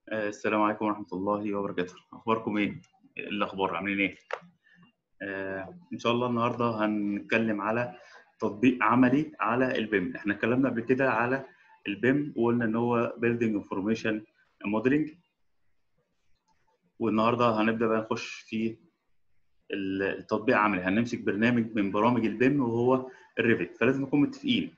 آه، السلام عليكم ورحمة الله وبركاته أخباركم إيه؟ إيه الأخبار عاملين إيه؟ آه، إن شاء الله النهاردة هنتكلم على تطبيق عملي على البيم إحنا اتكلمنا قبل كده على البيم وقلنا إن هو Building Information Modeling والنهاردة هنبدأ بقى نخش في التطبيق عملي هنمسك برنامج من برامج البيم وهو الريفت فلازم نكون متفقين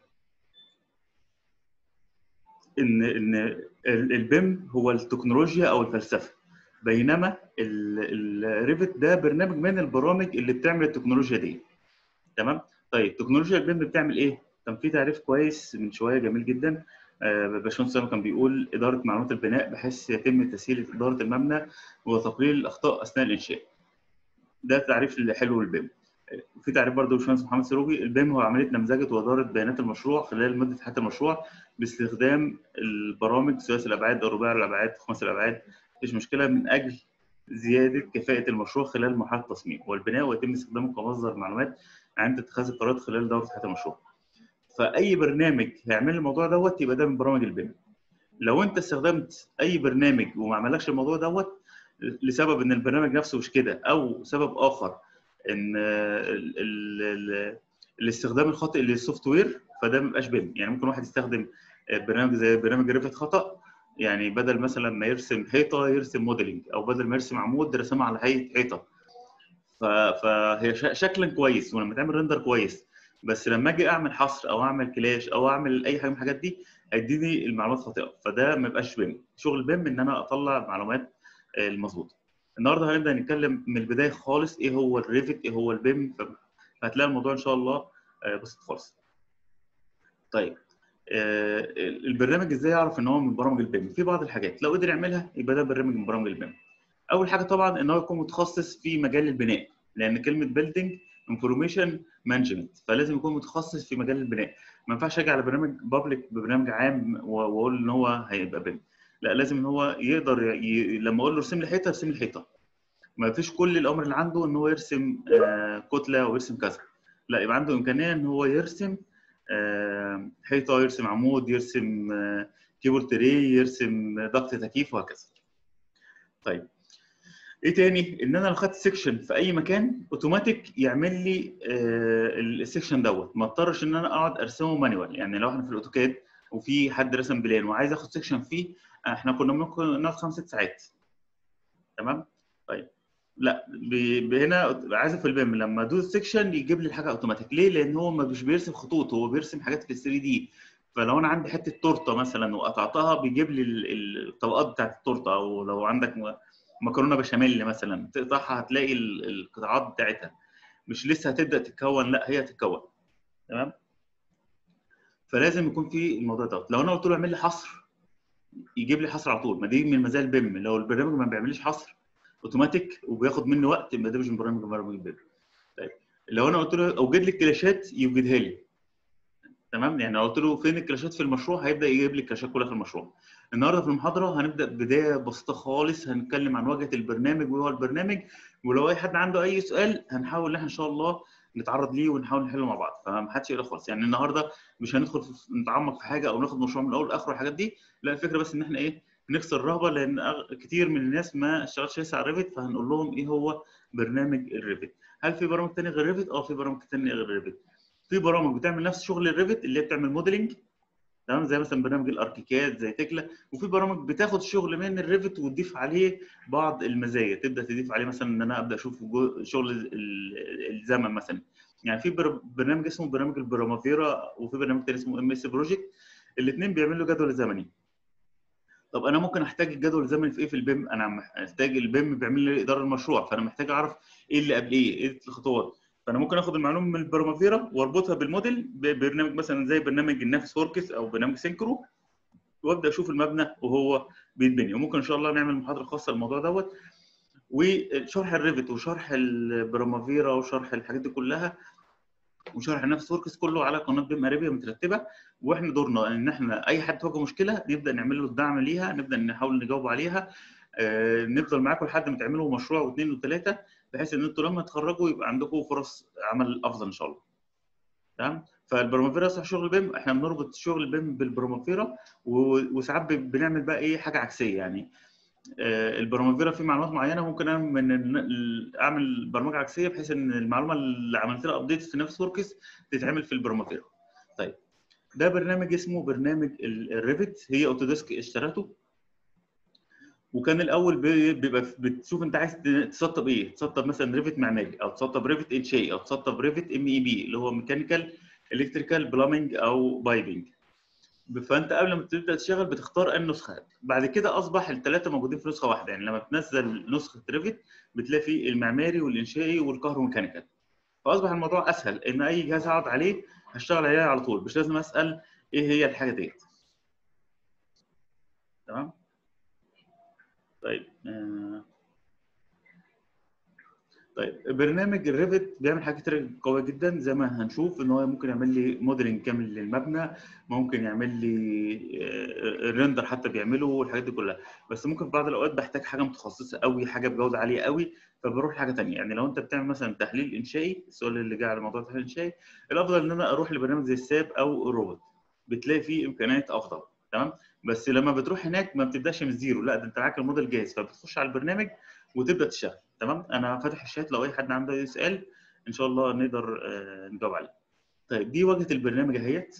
ان ان البيم هو التكنولوجيا او الفلسفه بينما الريفت ده برنامج من البرامج اللي بتعمل التكنولوجيا دي تمام طيب تكنولوجيا البيم بتعمل ايه كان في تعريف كويس من شويه جميل جدا باشمهندس سامي كان بيقول اداره معلومات البناء بحيث يتم تسهيل اداره المبنى وتقليل الاخطاء اثناء الانشاء ده تعريف الحلو للبيم في تعريف برضه باشمهندس محمد سروجي البيم هو عمليه نمذجه واداره بيانات المشروع خلال مده حياه المشروع باستخدام البرامج ثلاثي الابعاد او رباعي الابعاد خماسي الابعاد مفيش مشكله من اجل زياده كفاءه المشروع خلال مرحله التصميم والبناء ويتم استخدامه كمصدر معلومات عند اتخاذ القرارات خلال دوره حياه المشروع. فاي برنامج هيعمل الموضوع دوت يبقى ده من برامج البيم. لو انت استخدمت اي برنامج وما عملكش الموضوع دوت لسبب ان البرنامج نفسه مش كده او سبب اخر ان ال ال ال الاستخدام الخاطئ للسوفت وير فده ما بيبقاش بيم يعني ممكن واحد يستخدم برنامج زي برنامج ريفت خطا يعني بدل مثلا ما يرسم حيطه يرسم موديلنج او بدل ما يرسم عمود رسمها على هيئه حيطه فهي شكلا كويس ولما تعمل ريندر كويس بس لما اجي اعمل حصر او اعمل كلاش او اعمل اي حاجه من الحاجات دي هيديني المعلومات خاطئه فده ما يبقاش بيم شغل بيم ان انا اطلع معلومات المظبوطه النهارده هنبدا نتكلم من البدايه خالص ايه هو الريفت ايه هو البيم فهتلاقي الموضوع ان شاء الله بسيط خالص طيب البرنامج ازاي اعرف ان هو من برامج البيم في بعض الحاجات لو قدر يعملها يبقى ده برنامج من برامج البيم اول حاجه طبعا ان هو يكون متخصص في مجال البناء لان كلمه بيلدينج انفورميشن مانجمنت فلازم يكون متخصص في مجال البناء ما ينفعش اجي على برنامج بابليك ببرنامج عام واقول ان هو هيبقى بيم لا لازم ان هو يقدر ي... لما اقول له ارسم لي حيطه ارسم لي حيطه ما فيش كل الامر اللي عنده ان هو يرسم آه كتله ويرسم كذا لا يبقى عنده امكانيه ان هو يرسم آه حيطه يرسم عمود يرسم آه كيبورد تري يرسم ضغط تكييف وهكذا طيب ايه تاني ان انا لو خدت سيكشن في اي مكان اوتوماتيك يعمل لي السيكشن دوت ما اضطرش ان انا اقعد ارسمه مانيوال يعني لو احنا في الاوتوكاد وفي حد رسم بلان وعايز اخد سيكشن فيه احنا كنا ممكن ناخد خمس ست ساعات تمام طيب لا هنا عايز في البيم لما ادوس سيكشن يجيب لي الحاجه اوتوماتيك ليه لان هو مش بيرسم خطوط هو بيرسم حاجات في 3 دي فلو انا عندي حته تورته مثلا وقطعتها بيجيب لي الطبقات بتاعت التورته او لو عندك مكرونه بشاميل مثلا تقطعها هتلاقي القطاعات بتاعتها مش لسه هتبدا تتكون لا هي هتتكون تمام فلازم يكون في الموضوع ده لو انا قلت له اعمل لي حصر يجيب لي حصر على طول ما دي من مزايا البيم لو البرنامج ما بيعمليش حصر اوتوماتيك وبياخد مني وقت يبقى ده مش من برنامج برامج البيم طيب لو انا قلت له اوجد لي الكلاشات يوجدها لي تمام يعني لو قلت له فين الكلاشات في المشروع هيبدا يجيب لي الكلاشات كلها في المشروع النهارده في المحاضره هنبدا بدايه بسيطه خالص هنتكلم عن واجهه البرنامج وهو البرنامج ولو اي حد عنده اي سؤال هنحاول ان احنا ان شاء الله نتعرض ليه ونحاول نحله مع بعض فما حدش يقلق خالص يعني النهارده مش هندخل في نتعمق في حاجه او ناخد مشروع من الاول لاخره الحاجات دي لا الفكره بس ان احنا ايه نكسر الرهبه لان كتير من الناس ما اشتغلش لسه على الريفت فهنقول لهم ايه هو برنامج الريفت هل في برامج ثانيه غير الريفت اه في برامج ثانيه غير الريفت في برامج بتعمل نفس شغل الريفت اللي هي بتعمل موديلنج تمام زي مثلا برنامج الاركيكاد زي تكلا وفي برامج بتاخد الشغل من الريفت وتضيف عليه بعض المزايا تبدا تضيف عليه مثلا ان انا ابدا اشوف شغل الزمن مثلا يعني في برنامج اسمه برنامج البرامافيرا وفي برنامج تاني اسمه ام اس بروجكت الاثنين بيعملوا جدول زمني طب انا ممكن احتاج الجدول الزمني في ايه في البيم انا محتاج البيم بيعمل لي اداره المشروع فانا محتاج اعرف ايه اللي قبل ايه ايه الخطوات فانا ممكن اخد المعلومه من البرامافيرا واربطها بالموديل ببرنامج مثلا زي برنامج النفس فوركس او برنامج سينكرو وابدا اشوف المبنى وهو بيتبني وممكن ان شاء الله نعمل محاضره خاصه للموضوع دوت وشرح الريفت وشرح البرامافيرا وشرح الحاجات دي كلها وشرح النفس فوركس كله على قناه بيم اريبيا مترتبه واحنا دورنا ان احنا اي حد تواجه مشكله نبدا نعمل له الدعم ليها نبدا نحاول نجاوب عليها آه نفضل معاكم لحد ما تعملوا مشروع واثنين وثلاثه بحيث ان انتوا لما تخرجوا يبقى عندكم فرص عمل افضل ان شاء الله تمام فالبرومافيرا صح شغل بيم احنا بنربط شغل بيم بالبرومافيرا وساعات بنعمل بقى ايه حاجه عكسيه يعني آه، البرمجيرا في معلومات معينه ممكن انا من ال- اعمل برمجه عكسيه بحيث ان المعلومه اللي عملت لها ابديت في نفس وركس تتعمل في البرمجيرا طيب ده برنامج اسمه برنامج ال- الريفت هي اوتوديسك اشترته وكان الاول بي- بيبقى بتشوف انت عايز تسطب ايه تسطب مثلا ريفت معماري او تسطب ريفت انشائي او تسطب ريفت ام اي بي اللي هو ميكانيكال الكتريكال بلامنج او بايبنج فانت قبل ما تبدا تشتغل بتختار اي نسخه بعد كده اصبح الثلاثه موجودين في نسخه واحده يعني لما بتنزل نسخه ريفت بتلاقي فيه المعماري والانشائي والكهروميكانيكال فاصبح الموضوع اسهل ان اي جهاز اقعد عليه هشتغل عليه على طول مش لازم اسال ايه هي الحاجه ديت تمام طيب آه. طيب برنامج الريفت بيعمل حاجات كتير قويه جدا زي ما هنشوف ان هو ممكن يعمل لي موديلنج كامل للمبنى ممكن يعمل لي آه، الريندر حتى بيعمله والحاجات دي كلها بس ممكن في بعض الاوقات بحتاج حاجه متخصصه قوي حاجه بجوده عاليه قوي فبروح لحاجه ثانيه يعني لو انت بتعمل مثلا تحليل انشائي السؤال اللي جاي على موضوع التحليل الانشائي الافضل ان انا اروح لبرنامج زي الساب او الروبوت بتلاقي فيه امكانيات افضل تمام بس لما بتروح هناك ما بتبداش من الزيرو لا ده انت معاك الموديل جاهز فبتخش على البرنامج وتبدا تشتغل تمام انا فاتح الشات لو اي حد عنده اي سؤال ان شاء الله نقدر آه، نجاوب عليه طيب دي واجهه البرنامج اهيت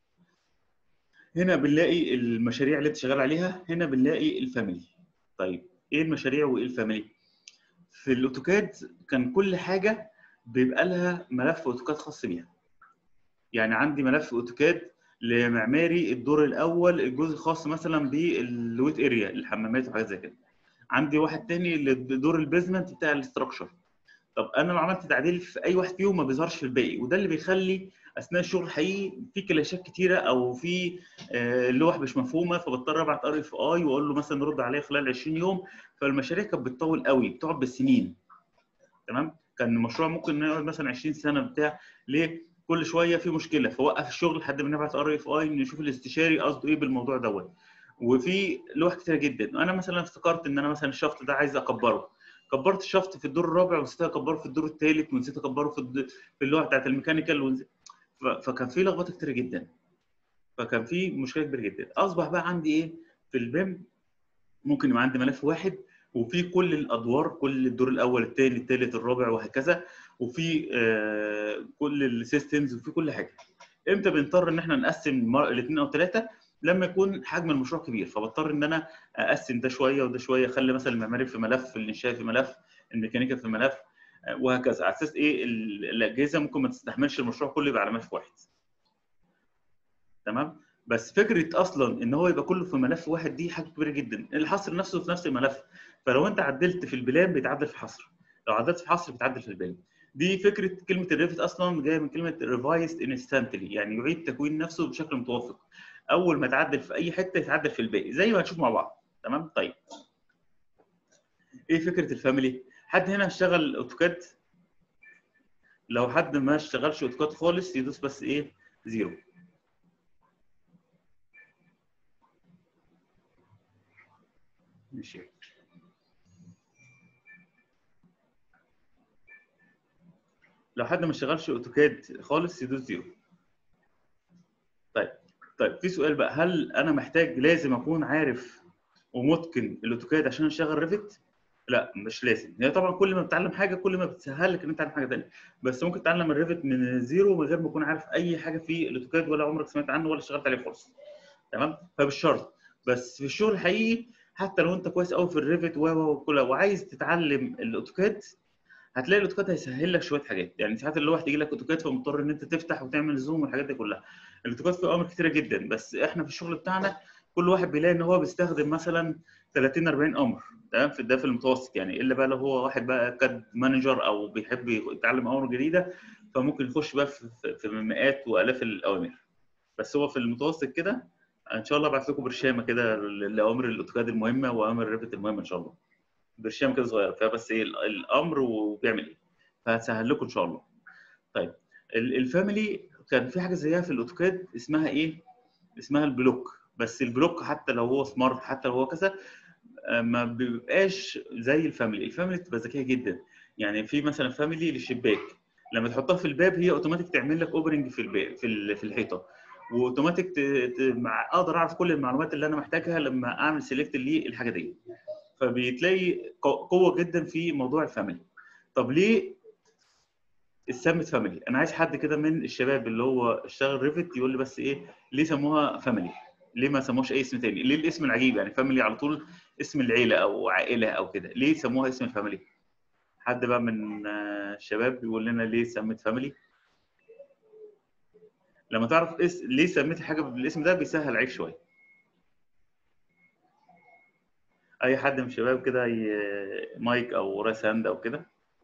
هنا بنلاقي المشاريع اللي انت شغال عليها هنا بنلاقي الفاميلي طيب ايه المشاريع وايه الفاميلي في الاوتوكاد كان كل حاجه بيبقى لها ملف اوتوكاد خاص بيها يعني عندي ملف اوتوكاد لمعماري الدور الاول الجزء الخاص مثلا بالويت اريا الحمامات وحاجات زي كده عندي واحد تاني لدور البيزمنت بتاع الاستراكشر طب انا لو عملت تعديل في اي واحد فيهم ما بيظهرش في الباقي وده اللي بيخلي اثناء الشغل الحقيقي في كلاشات كتيره او في آه، لوح مش مفهومه فبضطر ابعت ار اف اي واقول له مثلا رد عليا خلال 20 يوم فالمشاريع كانت بتطول قوي بتقعد بالسنين تمام كان المشروع ممكن يقعد مثلا 20 سنه بتاع ليه كل شويه في مشكله فوقف الشغل لحد ما نبعت ار اف اي نشوف الاستشاري قصده ايه بالموضوع دوت وفي لوح كتير جدا انا مثلا افتكرت ان انا مثلا الشفط ده عايز اكبره كبرت الشفط في الدور الرابع ونسيت اكبره في الدور الثالث ونسيت اكبره في الد- في اللوحه بتاعت الميكانيكال ونز... ف... فكان في لخبطه كتير جدا فكان في مشكله كبيره جدا اصبح بقى عندي ايه في البيم ممكن يبقى عندي ملف واحد وفي كل الادوار كل الدور الاول الثاني الثالث الرابع وهكذا وفي آه كل السيستمز وفي كل حاجه امتى بنضطر ان احنا نقسم الاثنين او ثلاثه لما يكون حجم المشروع كبير فبضطر ان انا اقسم ده شويه وده شويه اخلي مثلا المعماري في ملف الانشاء في ملف الميكانيكا في ملف آه، وهكذا على اساس ايه ال- الاجهزه ممكن ما تستحملش المشروع كله يبقى على ملف واحد تمام بس فكره اصلا ان هو يبقى كله في ملف واحد دي حاجه كبيره جدا الحصر نفسه في نفس الملف فلو انت عدلت في البلان بيتعدل في الحصر لو عدلت في الحصر بيتعدل في البلان دي فكره كلمه الريفت اصلا جايه من كلمه ريفايزد انستنتلي يعني يعيد تكوين نفسه بشكل متوافق اول ما تعدل في اي حته يتعدل في الباقي زي ما هنشوف مع بعض تمام طيب ايه فكره الفاميلي حد هنا اشتغل اوتوكاد لو حد ما اشتغلش اوتوكاد خالص يدوس بس ايه زيرو ماشي لو حد ما اشتغلش اوتوكاد خالص يدوس زيرو طيب طيب في سؤال بقى هل انا محتاج لازم اكون عارف ومتقن الاوتوكاد عشان اشتغل ريفت لا مش لازم هي طبعا كل ما بتتعلم حاجه كل ما بتسهل لك ان انت تعلم حاجه ثانيه بس ممكن تتعلم الريفت من زيرو من غير ما تكون عارف اي حاجه في الاوتوكاد ولا عمرك سمعت عنه ولا اشتغلت عليه خالص تمام فمش شرط بس في الشغل الحقيقي حتى لو انت كويس قوي في الريفت و و وكل وعايز تتعلم الاوتوكاد هتلاقي الاوتوكاد هيسهل لك شويه حاجات يعني ساعات اللوحه تيجي لك اوتوكاد فمضطر ان انت تفتح وتعمل زوم والحاجات دي كلها الاوتوكاد فيه اوامر كتيره جدا بس احنا في الشغل بتاعنا كل واحد بيلاقي ان هو بيستخدم مثلا 30 40 امر تمام في ده في المتوسط يعني الا بقى لو هو واحد بقى كاد مانجر او بيحب يتعلم اوامر جديده فممكن يخش بقى في, في, في مئات والاف الاوامر بس هو في المتوسط كده ان شاء الله ابعت لكم برشامه كده لاوامر الاوتوكاد المهمه واوامر الريفت المهمه ان شاء الله برشامه كده صغيره فيها بس ايه الامر وبيعمل ايه فهتسهل لكم ان شاء الله طيب الفاميلي كان في حاجه زيها في الاوتوكاد اسمها ايه اسمها البلوك بس البلوك حتى لو هو سمارت حتى لو هو كذا ما بيبقاش زي الفاميلي الفاميلي بتبقى ذكيه جدا يعني في مثلا فاميلي للشباك لما تحطها في الباب هي اوتوماتيك تعمل لك اوبننج في الباب في في الحيطه واوتوماتيك مع اقدر اعرف كل المعلومات اللي انا محتاجها لما اعمل سيلكت للحاجه دي فبتلاقي قو- قوه جدا في موضوع الفاميلي طب ليه اتسمت فاميلي انا عايز حد كده من الشباب اللي هو اشتغل ريفت يقول لي بس ايه ليه سموها فاميلي ليه ما سموش اي اسم تاني ليه الاسم العجيب يعني فاميلي على طول اسم العيله او عائله او كده ليه سموها اسم الفاميلي حد بقى من آه، الشباب يقول لنا ليه سمت فاميلي لما تعرف اس... ليه سميت حاجه بالاسم ده بيسهل عليك شويه اي حد من الشباب كده ي... مايك او راس هاند او كده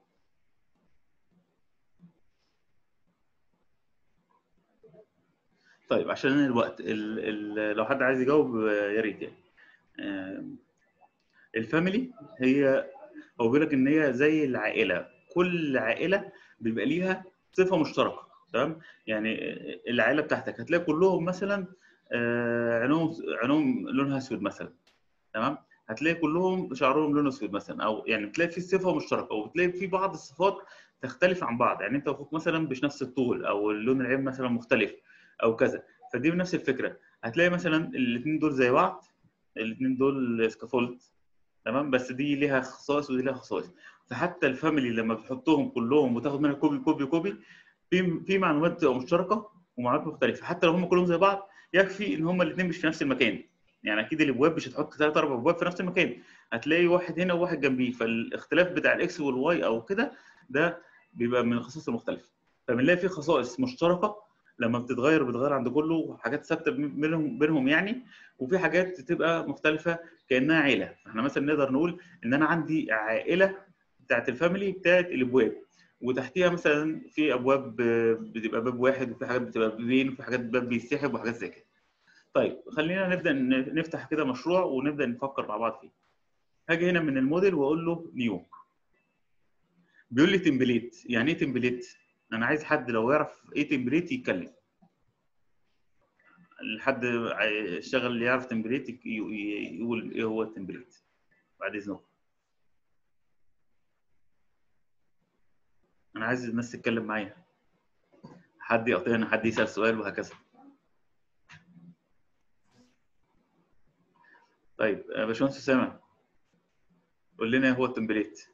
طيب عشان الوقت ال... ال... لو حد عايز يجاوب آه، يا ريت يعني آم، الفاميلي هي هو بيقول لك ان هي زي العائله كل عائله بيبقى ليها صفه مشتركه تمام يعني العائله بتاعتك هتلاقي كلهم مثلا آه، عينهم عينهم لونها اسود مثلا تمام هتلاقي كلهم شعرهم لونه اسود مثلا او يعني بتلاقي في صفه مشتركه وبتلاقي في بعض الصفات تختلف عن بعض يعني انت واخوك مثلا مش نفس الطول او لون العين مثلا مختلف او كذا فدي نفس الفكره هتلاقي مثلا الاثنين دول زي بعض الاثنين دول سكافولد تمام بس دي ليها خصائص ودي ليها خصائص فحتى الفاميلي لما بتحطهم كلهم وتاخد منها كوبي كوبي كوبي في في معلومات بتبقى مشتركه ومعلومات مختلفه حتى لو هم كلهم زي بعض يكفي ان هم الاثنين مش في نفس المكان يعني اكيد الابواب مش هتحط ثلاث اربع ابواب في نفس المكان هتلاقي واحد هنا وواحد جنبيه فالاختلاف بتاع الاكس والواي او كده ده بيبقى من الخصائص المختلفه فبنلاقي في خصائص مشتركه لما بتتغير بتتغير عند كله حاجات ثابته بينهم بينهم يعني وفي حاجات بتبقى مختلفه كانها عيله فاحنا مثلا نقدر نقول ان انا عندي عائله بتاعت الفاميلي بتاعت الابواب وتحتيها مثلا في ابواب بتبقى باب واحد وفي حاجات بتبقى بابين وفي حاجات باب بيسحب وحاجات زي كده. طيب خلينا نبدا ن- نفتح كده مشروع ونبدا نفكر مع بعض فيه. هاجي هنا من الموديل واقول له نيو. بيقول لي تمبليت، يعني ايه تمبليت؟ انا عايز حد لو يعرف ايه تمبليت يتكلم. الحد اشتغل اللي يعرف تمبليت يك- ي- ي- يقول ايه هو التمبليت. بعد اذنكم. انا عايز الناس تتكلم معايا. حد يقطعني حد يسال سؤال وهكذا. طيب آه، باشمهندس اسامه قول لنا إيه هو التمبليت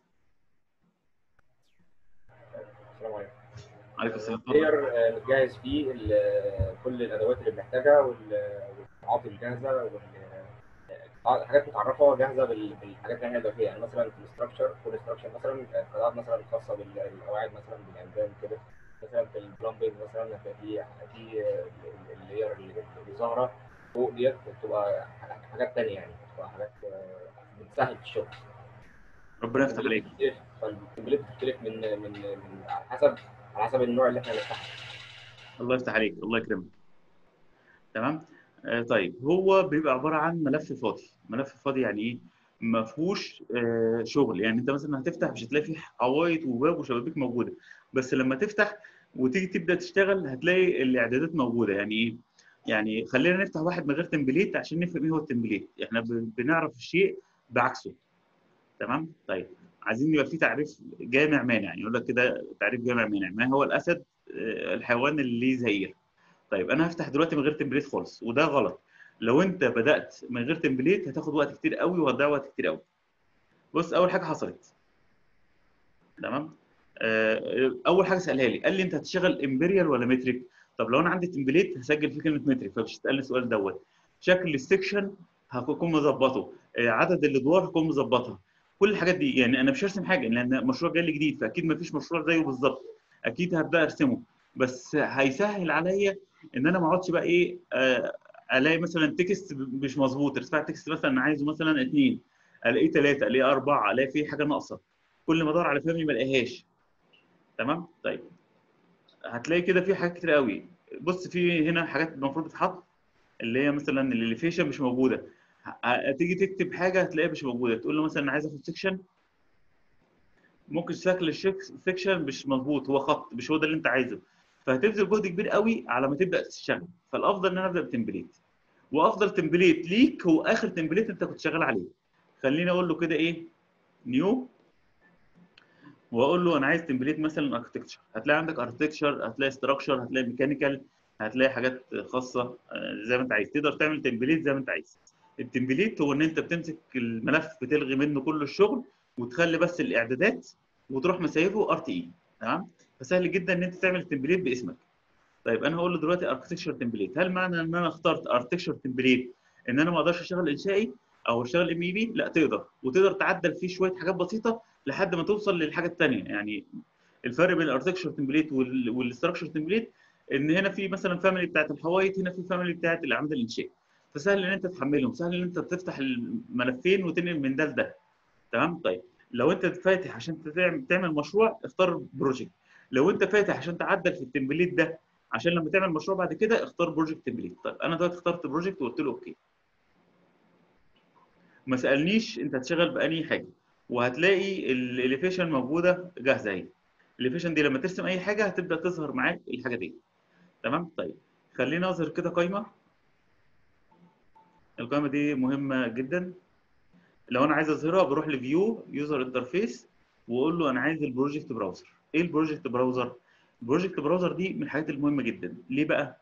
السلام عليكم. عليكم السلام اتفضل. بلاير آه، بتجهز فيه ال- كل الادوات اللي بنحتاجها وال- والقطاعات الجاهزه وال آه، حاجات متعرفه جاهزه بال- بالحاجات اللي احنا هنبدا فيها يعني مثلا في الاستراكشر كل استراكشر مثلا آه، قطاعات مثلا خاصه بالقواعد مثلا بالعمدان كده مثلا في البلمبنج مثلا هتلاقي في في آه، اللاير اللي اللي ظاهره فوق ديت بتبقى حاجات تانيه يعني بتبقى حاجات آه، بتسهل في الشغل ربنا يفتح عليك فالتمبليت بتختلف من من من على حسب على حسب النوع اللي احنا هنفتحه الله يفتح عليك الله يكرمك تمام آه طيب هو بيبقى عباره عن ملف فاضي ملف فاضي يعني ايه ما فيهوش آه شغل يعني انت مثلا هتفتح مش هتلاقي فيه حوايط وباب وشبابيك موجوده بس لما تفتح وتيجي تبدا تشتغل هتلاقي الاعدادات موجوده يعني ايه يعني خلينا نفتح واحد من غير تمبليت عشان نفهم ايه هو التمبليت احنا ب- بنعرف الشيء بعكسه تمام طيب عايزين يبقى في تعريف جامع مانع يعني يقول لك كده تعريف جامع مانع ما هو الاسد آه، الحيوان اللي ليه زئير طيب انا هفتح دلوقتي من غير تمبليت خالص وده غلط لو انت بدات من غير تمبليت هتاخد وقت كتير قوي وهتضيع وقت كتير قوي بص اول حاجه حصلت تمام آه، اول حاجه سالها لي قال لي انت هتشتغل امبريال ولا متريك طب لو انا عندي تمبليت هسجل فيه كلمه متريك فمش هتسالني السؤال دوت شكل السكشن هكون مظبطه آه، عدد الادوار هكون مظبطها كل الحاجات دي يعني انا مش هرسم حاجه لان مشروع جاي لي جديد فاكيد ما فيش مشروع زيه بالظبط اكيد هبدا ارسمه بس هيسهل عليا ان انا ما اقعدش بقى ايه آه، الاقي مثلا تكست مش مظبوط ارتفاع التكست مثلا انا عايزه مثلا اثنين الاقيه ثلاثه الاقيه اربعه الاقي فيه حاجه ناقصه كل ما ادور على فهمي ما الاقيهاش تمام طيب هتلاقي كده في حاجات كتير قوي بص في هنا حاجات المفروض تتحط اللي هي مثلا الاليفيشن مش موجوده هتيجي تكتب حاجه هتلاقيها مش موجوده تقول له مثلا انا عايز اخد سيكشن ممكن شكل السيكشن مش مظبوط هو خط مش هو ده اللي انت عايزه فهتبذل جهد كبير قوي على ما تبدا تشتغل فالافضل ان انا ابدا بتمبليت وافضل تمبليت ليك هو اخر تمبليت انت كنت شغال عليه خليني اقول له كده ايه نيو واقول له انا عايز تمبليت مثلا اركتكتشر هتلاقي عندك اركتكتشر هتلاقي ستراكشر هتلاقي ميكانيكال هتلاقي حاجات خاصه آه، زي ما انت عايز تقدر تعمل تمبليت زي ما انت عايز التمبليت هو ان انت بتمسك الملف بتلغي منه كل الشغل وتخلي بس الاعدادات وتروح مسيفه ار تي اي تمام فسهل جدا ان انت تعمل تمبليت باسمك طيب انا هقول له دلوقتي اركتكشر تمبليت هل معنى ان انا اخترت اركتكشر تمبليت ان انا ما اقدرش اشتغل انشائي او اشتغل ام اي بي لا تقدر وتقدر تعدل فيه شويه حاجات بسيطه لحد ما توصل للحاجه الثانيه يعني الفرق بين الاركتكشر تمبليت والاستراكشر تمبليت ان هنا في مثلا فاميلي بتاعت الحوايط هنا في فاميلي بتاعت الاعمده الانشائي فسهل ان انت تحملهم سهل ان انت تفتح الملفين وتنقل من ده لده تمام طيب لو انت فاتح عشان تعمل تعمل مشروع اختار بروجكت لو انت فاتح عشان تعدل في التمبليت ده عشان لما تعمل مشروع بعد كده اختار بروجكت تمبليت طيب انا دلوقتي اخترت بروجكت وقلت له اوكي ما سالنيش انت هتشتغل بأنهي حاجه وهتلاقي الاليفيشن موجوده جاهزه اهي الاليفيشن دي لما ترسم اي حاجه هتبدا تظهر معاك الحاجه دي تمام طيب خلينا اظهر كده قائمه القائمه دي مهمه جدا لو انا عايز اظهرها بروح لفيو يوزر انترفيس واقول له انا عايز البروجكت براوزر ايه البروجكت براوزر البروجكت براوزر دي من الحاجات المهمه جدا ليه بقى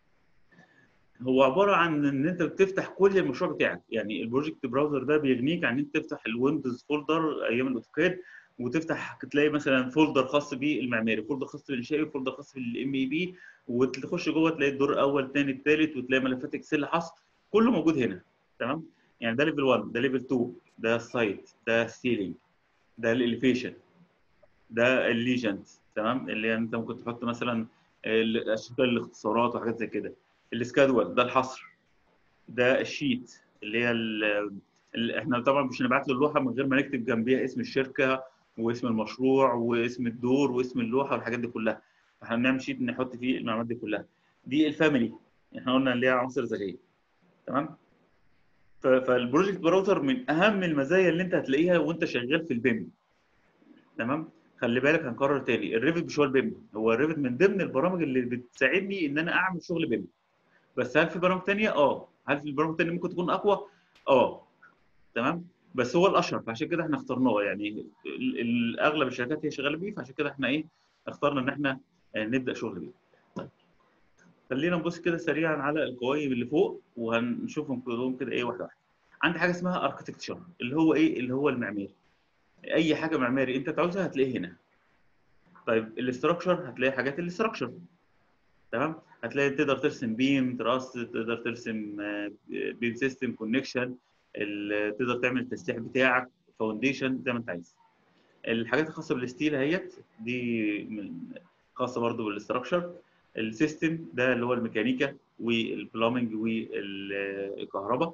هو عباره عن ان انت بتفتح كل المشروع بتاعك يعني البروجكت براوزر ده بيغنيك عن ان انت تفتح الويندوز فولدر ايام الاوتوكاد وتفتح تلاقي مثلا فولدر خاص بالمعماري فولدر خاص بالانشائي فولدر خاص بالام اي بي وتخش جوه تلاقي الدور الاول الثاني الثالث وتلاقي ملفات اكسل حصر كله موجود هنا تمام يعني ده ليفل 1 ده ليفل 2 ده السايت ده السيلينج ده الاليفيشن ده الليجند تمام اللي انت ممكن تحط مثلا اشكال الاختصارات وحاجات زي كده السكادول ده الحصر ده الشيت اللي هي ال احنا طبعا مش هنبعت له اللوحه من غير ما نكتب جنبيها اسم الشركه واسم المشروع واسم الدور واسم اللوحه والحاجات دي كلها احنا بنعمل شيت نحط فيه المعلومات دي كلها دي الفاميلي احنا قلنا اللي هي عناصر ذكيه تمام فالبروجكت براوزر من اهم المزايا اللي انت هتلاقيها وانت شغال في البيم تمام خلي بالك هنكرر تاني الريفت مش هو البيم هو الريفت من ضمن البرامج اللي بتساعدني ان انا اعمل شغل بيم بس هل في برامج ثانيه اه هل في برامج ثانيه ممكن تكون اقوى اه تمام بس هو الاشهر فعشان كده احنا اخترناه يعني اغلب الشركات هي شغاله بيه فعشان كده احنا ايه اخترنا ان احنا نبدا شغل بيه طيب خلينا نبص كده سريعا على القوائم اللي فوق وهنشوفهم كلهم كده ايه واحده واحده عندي حاجه اسمها اركتكتشر اللي هو ايه اللي هو المعماري اي حاجه معماري انت تعوزها هتلاقيه هنا طيب الاستراكشر هتلاقي حاجات الاستراكشر تمام هتلاقي تقدر ترسم بيم تراس تقدر ترسم بيم سيستم كونكشن تقدر تعمل التسليح بتاعك فاونديشن زي ما انت عايز الحاجات الخاصه بالستيل اهيت دي خاصه برضو بالاستراكشر السيستم ده اللي هو الميكانيكا والبلامنج والكهرباء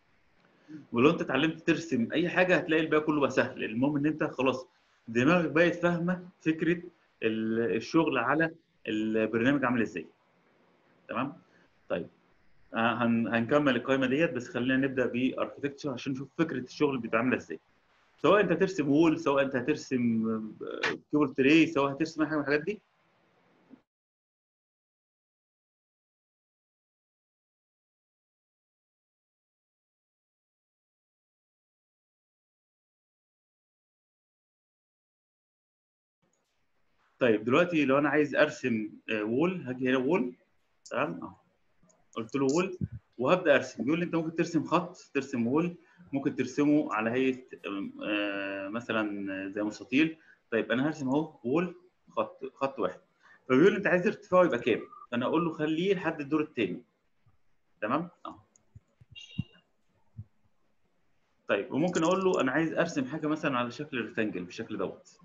ولو انت اتعلمت ترسم اي حاجه هتلاقي الباقي كله بقى سهل المهم ان انت خلاص دماغك بقت فاهمه فكره الشغل على البرنامج عامل ازاي تمام طيب هن هنكمل القائمه ديت بس خلينا نبدا باركتكتشر عشان نشوف فكره الشغل بيبقى عامله ازاي سواء انت هترسم وول سواء انت هترسم كيبل تري سواء هترسم اي حاجه من الحاجات دي طيب دلوقتي لو انا عايز ارسم وول هاجي هنا وول تمام اهو قلت له وول وهبدا ارسم بيقول لي انت ممكن ترسم خط ترسم وول ممكن ترسمه على هيئه مثلا زي مستطيل طيب انا هرسم اهو وول خط خط واحد فبيقول لي انت عايز ارتفاعه يبقى كام فانا اقول له خليه لحد الدور الثاني تمام اهو طيب وممكن اقول له انا عايز ارسم حاجه مثلا على شكل ريكتانجل بالشكل دوت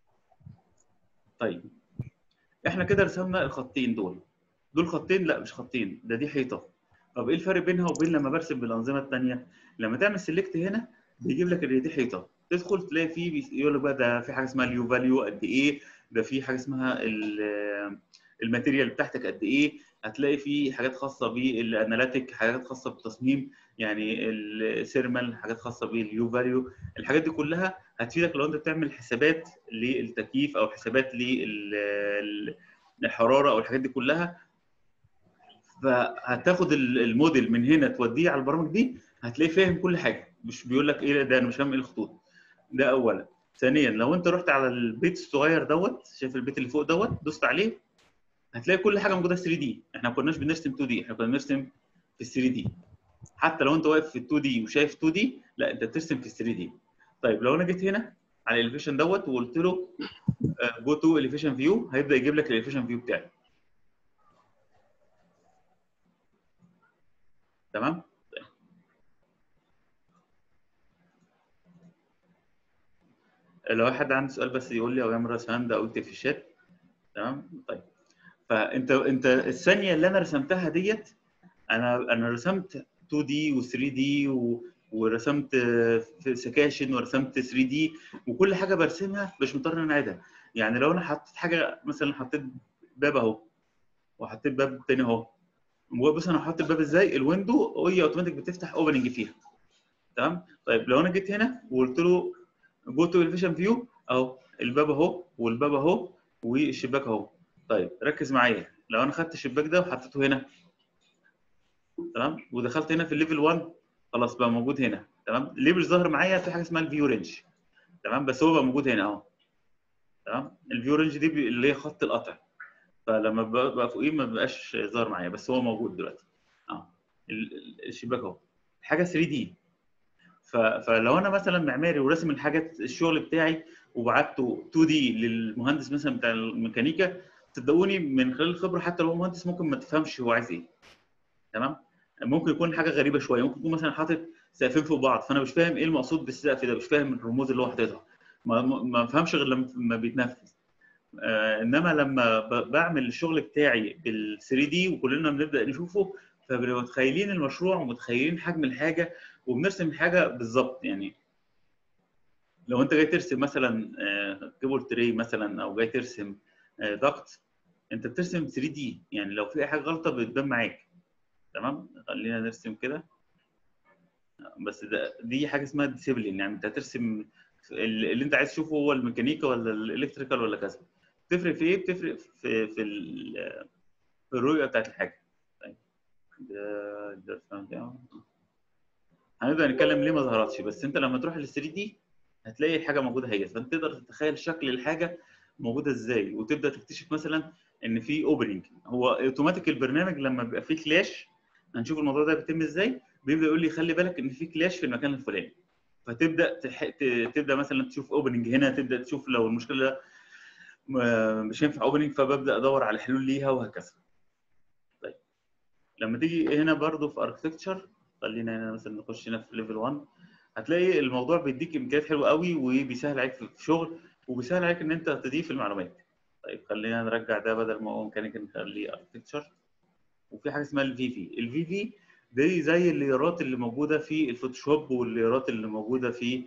طيب احنا كده رسمنا الخطين دول دول خطين لا مش خطين ده دي حيطه طب ايه الفرق بينها وبين لما برسم بالانظمه الثانيه لما تعمل سيلكت هنا بيجيب لك ان دي حيطه تدخل تلاقي فيه يقول لك بقى ده في حاجه اسمها اليو فاليو قد ايه ده في حاجه اسمها الماتيريال بتاعتك قد ايه هتلاقي في حاجات خاصه بالاناليتيك حاجات خاصه بالتصميم يعني السيرمال حاجات خاصه باليو فاليو الحاجات دي كلها هتفيدك لو انت بتعمل حسابات للتكييف او حسابات للحراره او الحاجات دي كلها فهتاخد الموديل من هنا توديه على البرامج دي هتلاقيه فاهم كل حاجه مش بيقول لك ايه ده انا مش فاهم ايه الخطوط ده اولا ثانيا لو انت رحت على البيت الصغير دوت شايف البيت اللي فوق دوت دوست عليه هتلاقي كل حاجه موجوده 3 دي احنا ما كناش بنرسم 2 دي احنا كنا بنرسم في 3 دي حتى لو انت واقف في ال 2 دي وشايف 2 دي لا انت بترسم في 3 دي طيب لو انا جيت هنا على الاليفيشن دوت وقلت له جو تو اليفيشن فيو هيبدا يجيب لك الاليفيشن فيو بتاعي تمام لو حد عنده سؤال بس يقول لي او يعمل راس هاند او يكتب في الشات تمام طيب فانت انت الثانيه اللي انا رسمتها ديت انا انا رسمت 2 دي و3 دي و... ورسمت في سكاشن ورسمت 3 دي وكل حاجه برسمها مش مضطر ان انا اعيدها يعني لو انا حطيت حاجه مثلا حطيت باب اهو وحطيت باب تاني اهو بص انا هحط الباب ازاي الويندو هي اوتوماتيك بتفتح اوبننج فيها تمام طيب لو انا جيت هنا وقلت له جو تو الفيشن فيو اهو الباب اهو والباب اهو والشباك اهو طيب ركز معايا لو انا خدت الشباك ده وحطيته هنا تمام ودخلت هنا في الليفل 1 خلاص بقى موجود هنا تمام ليه مش ظاهر معايا في حاجه اسمها الفيو رينج تمام بس هو بقى موجود هنا اهو تمام الفيو رينج دي اللي هي خط القطع فلما بقى فوقيه ما بقاش ظاهر معايا بس هو موجود دلوقتي اه الشباك اهو حاجه 3 دي فلو انا مثلا معماري وراسم الحاجه الشغل بتاعي وبعته 2 دي للمهندس مثلا بتاع الميكانيكا صدقوني من خلال الخبره حتى لو هو مهندس ممكن ما تفهمش هو عايز ايه تمام ممكن يكون حاجه غريبه شويه ممكن يكون مثلا حاطط سقفين فوق بعض فانا مش فاهم ايه المقصود بالسقف ده مش فاهم الرموز اللي هو حاططها ما ما بفهمش غير لما بيتنفذ آه انما لما بعمل الشغل بتاعي بال 3 دي وكلنا بنبدا نشوفه فبنبقى متخيلين المشروع ومتخيلين حجم الحاجه وبنرسم الحاجه بالظبط يعني لو انت جاي ترسم مثلا آه كيبل تري مثلا او جاي ترسم آه ضغط انت بترسم 3 دي يعني لو في اي حاجه غلطه بتبان معاك تمام خلينا نرسم كده بس ده دي حاجه اسمها ديسيبلين يعني انت هترسم اللي انت عايز تشوفه هو الميكانيكا ولا الالكتريكال ولا كذا بتفرق في ايه بتفرق في في, في الرؤيه بتاعت الحاجه طيب ده ده هنبدا نتكلم ليه ما ظهرتش بس انت لما تروح لل 3 دي هتلاقي الحاجه موجوده هي فانت تقدر تتخيل شكل الحاجه موجوده ازاي وتبدا تكتشف مثلا ان في اوبننج هو اوتوماتيك البرنامج لما بيبقى فيه كلاش هنشوف الموضوع ده بيتم ازاي بيبدا يقول لي خلي بالك ان في كلاش في المكان الفلاني فتبدا تح... تبدا مثلا تشوف اوبننج هنا تبدا تشوف لو المشكله مش هينفع اوبننج فببدا ادور على حلول ليها وهكذا طيب لما تيجي هنا برضو في اركتكتشر خلينا هنا مثلا نخش هنا في ليفل 1 هتلاقي الموضوع بيديك امكانيات حلوه قوي وبيسهل عليك في الشغل وبيسهل عليك ان انت تضيف المعلومات طيب خلينا نرجع ده بدل ما هو ميكانيك نخليه اركتكتشر وفي حاجه اسمها الفي في الفي في دي زي الليرات اللي موجوده في الفوتوشوب والليرات اللي موجوده في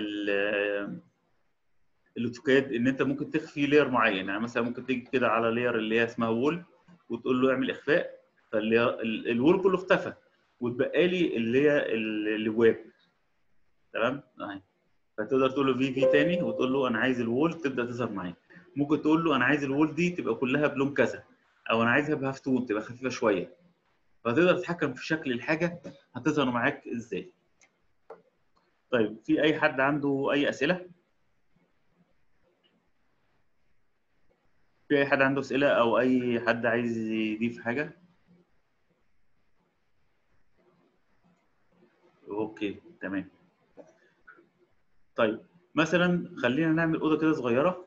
الاوتوكاد ان انت ممكن تخفي لير معين يعني مثلا ممكن تيجي كده على لير اللي هي اسمها وول وتقول له اعمل اخفاء فالوول كله اختفى وتبقى لي اللي هي الابواب تمام اهي فتقدر تقول له في في تاني وتقول له انا عايز الوول تبدا تظهر معايا ممكن تقول له انا عايز الوول دي تبقى كلها بلون كذا او انا عايزها بهاف تون تبقى خفيفه شويه فتقدر تتحكم في شكل الحاجه هتظهر معاك ازاي طيب في اي حد عنده اي اسئله في اي حد عنده اسئله او اي حد عايز يضيف حاجه اوكي تمام طيب مثلا خلينا نعمل اوضه كده صغيره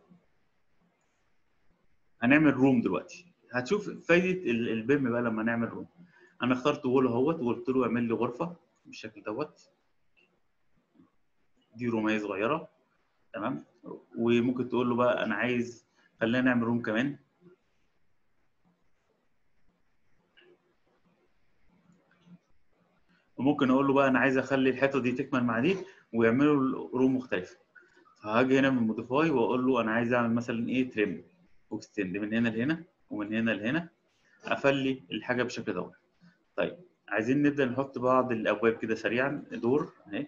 هنعمل روم دلوقتي هتشوف فايده البيم بقى لما نعمل روم انا اخترت وول اهوت وقلت له اعمل لي غرفه بالشكل دوت دي روميه صغيره تمام وممكن تقول له بقى انا عايز خلينا نعمل روم كمان وممكن اقول له بقى انا عايز اخلي الحته دي تكمل مع دي ويعملوا روم مختلفه فهاجي هنا من موديفاي واقول له انا عايز اعمل مثلا ايه تريم واكستند من هنا لهنا ومن هنا لهنا قفل لي الحاجه بالشكل دوت طيب عايزين نبدا نحط بعض الابواب كده سريعا دور اهي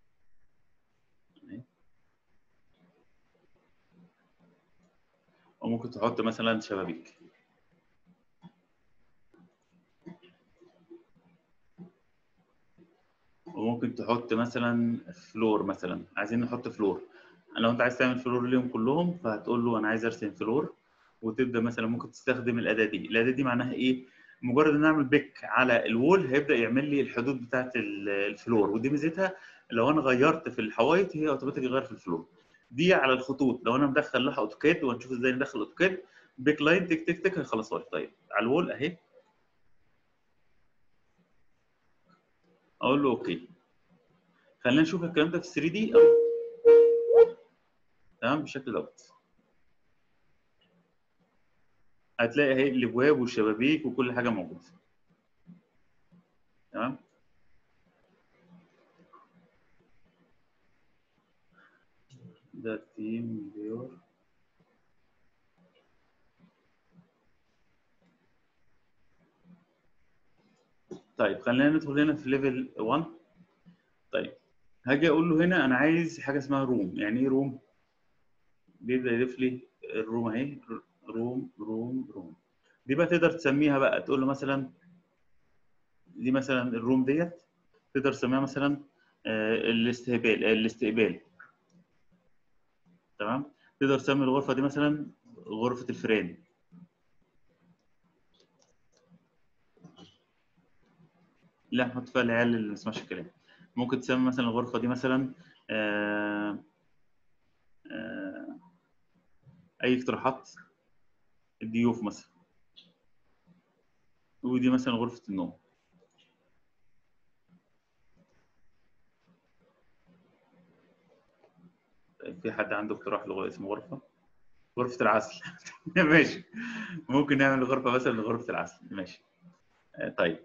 وممكن تحط مثلا شبابيك وممكن تحط مثلا فلور مثلا عايزين نحط فلور لو انت عايز تعمل فلور ليهم كلهم فهتقول له انا عايز ارسم فلور وتبدا مثلا ممكن تستخدم الاداه دي الاداه دي معناها ايه مجرد ان اعمل بيك على الوول هيبدا يعمل لي الحدود بتاعت ال- الفلور ودي ميزتها لو انا غيرت في الحوايط هي اوتوماتيك غير في الفلور دي على الخطوط لو انا مدخل لوحه اوتوكاد وهنشوف ازاي ندخل اوتوكاد بيك لاين تك تك تك هيخلصها لي طيب على الوول اهي اقول له اوكي خلينا نشوف الكلام ده في 3 دي تمام بالشكل دوت هتلاقي اهي الابواب والشبابيك وكل حاجه موجوده تمام ده تيم فيور طيب خلينا ندخل هنا في ليفل 1 طيب هاجي اقول له هنا انا عايز حاجه اسمها روم يعني ايه روم بيبدا يضيف لي الروم اهي روم روم روم دي بقى تقدر تسميها بقى تقول له مثلا دي مثلا الروم ديت تقدر تسميها مثلا آه، الاستقبال آه، الاستقبال تمام تقدر تسمي الغرفه دي مثلا غرفه الفيران لا نحط فيها العيال اللي ما بتسمعش الكلام ممكن تسمي مثلا الغرفه دي مثلا آه، آه، اي اقتراحات الضيوف مثلا ودي مثلا غرفه النوم طيب، في حد عنده اقتراح لغه اسم غرفه غرفه العسل ماشي ممكن نعمل غرفه مثلا لغرفه العسل ماشي آه، طيب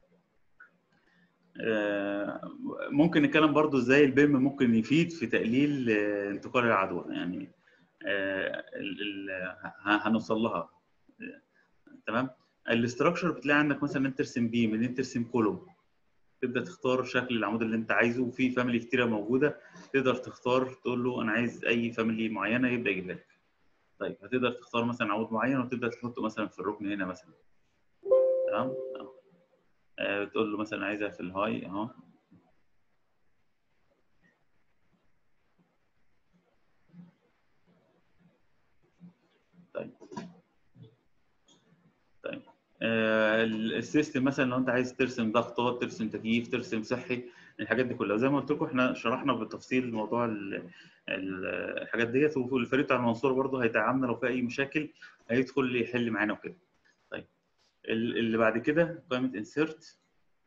آه، ممكن نتكلم برضو ازاي البيم ممكن يفيد في تقليل آه، انتقال العدوى يعني آه، ال- ال- ه- هنوصل لها آه، تمام الاستراكشر بتلاقي عندك مثلا انت ترسم بيم ان انت ترسم كولوم تبدا تختار شكل العمود اللي انت عايزه وفي فاميلي كتيره موجوده تقدر تختار تقول له انا عايز اي فاميلي معينه يبدا يجيب لك طيب هتقدر تختار مثلا عمود معين وتبدا تحطه مثلا في الركن هنا مثلا تمام أهو. آه، تقول له مثلا عايزها في الهاي اهو طيب طيب آه، السيستم مثلا لو انت عايز ترسم ضغطات ترسم تكييف ترسم صحي الحاجات دي كلها زي ما قلت لكم احنا شرحنا بالتفصيل موضوع ال- ال- الحاجات ديت والفريق بتاع المنصوره برضه هيدعمنا لو في اي مشاكل هيدخل يحل معانا وكده طيب ال- اللي بعد كده قائمه انسيرت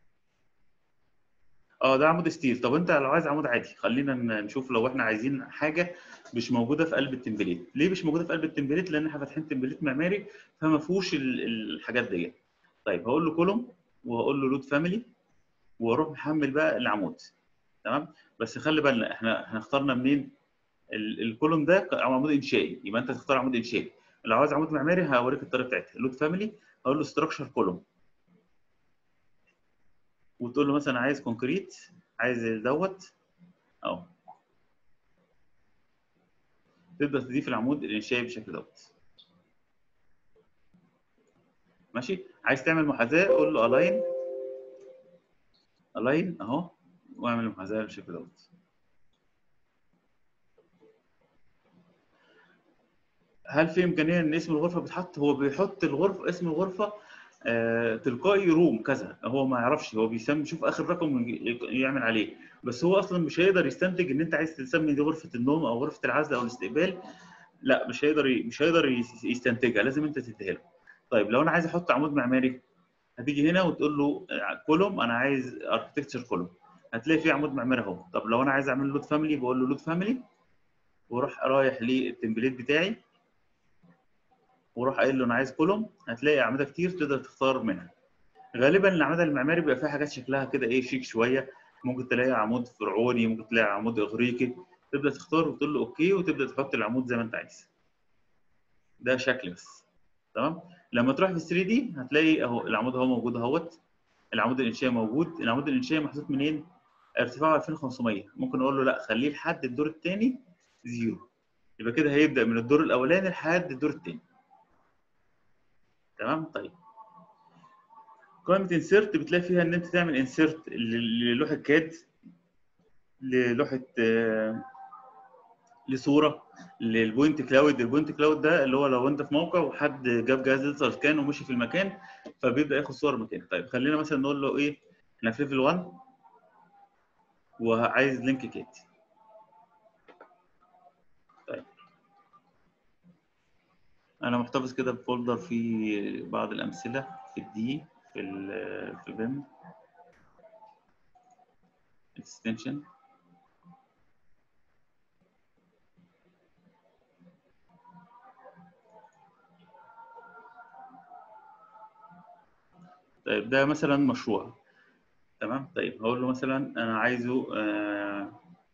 اه ده عمود ستيل طب انت لو عايز عمود عادي خلينا ن- نشوف لو احنا عايزين حاجه مش موجوده في قلب التمبليت ليه مش موجوده في قلب التمبليت لان احنا فاتحين تمبليت معماري فما فيهوش ال- الحاجات ديت طيب هقول له كولوم وهقول له لود فاميلي واروح محمل بقى العمود تمام بس خلي بالنا احنا احنا اخترنا منين ال- الكولوم ده ك- عمود انشائي يبقى انت تختار عمود انشائي لو عايز عمود معماري هوريك الطريقه بتاعتها لود فاميلي هقول له ستراكشر كولوم وتقول له مثلا عايز كونكريت عايز دوت اهو تبدا تضيف العمود الانشائي بالشكل دوت ماشي عايز تعمل محاذاه قول له الاين الاين اهو واعمل المحاذاه بالشكل دوت هل في امكانيه ان اسم الغرفه بيتحط هو بيحط الغرفه اسم الغرفه آه تلقائي روم كذا هو ما يعرفش هو بيسمي شوف اخر رقم وي- يعمل عليه بس هو اصلا مش هيقدر يستنتج ان انت عايز تسمي دي غرفه النوم او غرفه العزل او الاستقبال لا مش هيقدر ي- مش هيقدر يس- يستنتجها لازم انت تديها له طيب لو انا عايز احط عمود معماري هتيجي هنا وتقول له كولوم انا عايز اركتكتشر كولوم هتلاقي فيه عمود معماري اهو طب لو انا عايز اعمل لود فاميلي بقول له لود فاميلي واروح رايح للتمبليت بتاعي واروح قايل له انا عايز كولوم هتلاقي اعمده كتير تقدر تختار منها غالبا الاعمده المعماري بيبقى فيها حاجات شكلها كده ايه شيك شويه ممكن تلاقي عمود فرعوني ممكن تلاقي عمود اغريقي تبدا تختار وتقول له اوكي وتبدا تحط العمود زي ما انت عايز ده شكل بس تمام لما تروح في 3 دي هتلاقي اهو العمود اهو موجود اهوت العمود الانشائي موجود العمود الانشائي محطوط منين ارتفاعه 2500 ممكن اقول له لا خليه لحد الدور الثاني زيرو يبقى كده هيبدا من الدور الاولاني لحد الدور الثاني تمام طيب قائمه انسيرت بتلاقي فيها ان انت تعمل انسيرت للوحه كاد للوحه آه، لصوره للبوينت كلاود البوينت كلاود ده اللي هو لو انت في موقع وحد جاب جهاز ديجيتال سكان ومشي في المكان فبيبدا ياخد صور مكان طيب خلينا مثلا نقول له ايه احنا في ليفل 1 وعايز لينك كيت طيب انا محتفظ كده بفولدر فيه بعض الامثله في الدي في ال في بيم اكستنشن طيب ده مثلا مشروع تمام طيب هقول له مثلا انا عايزه آه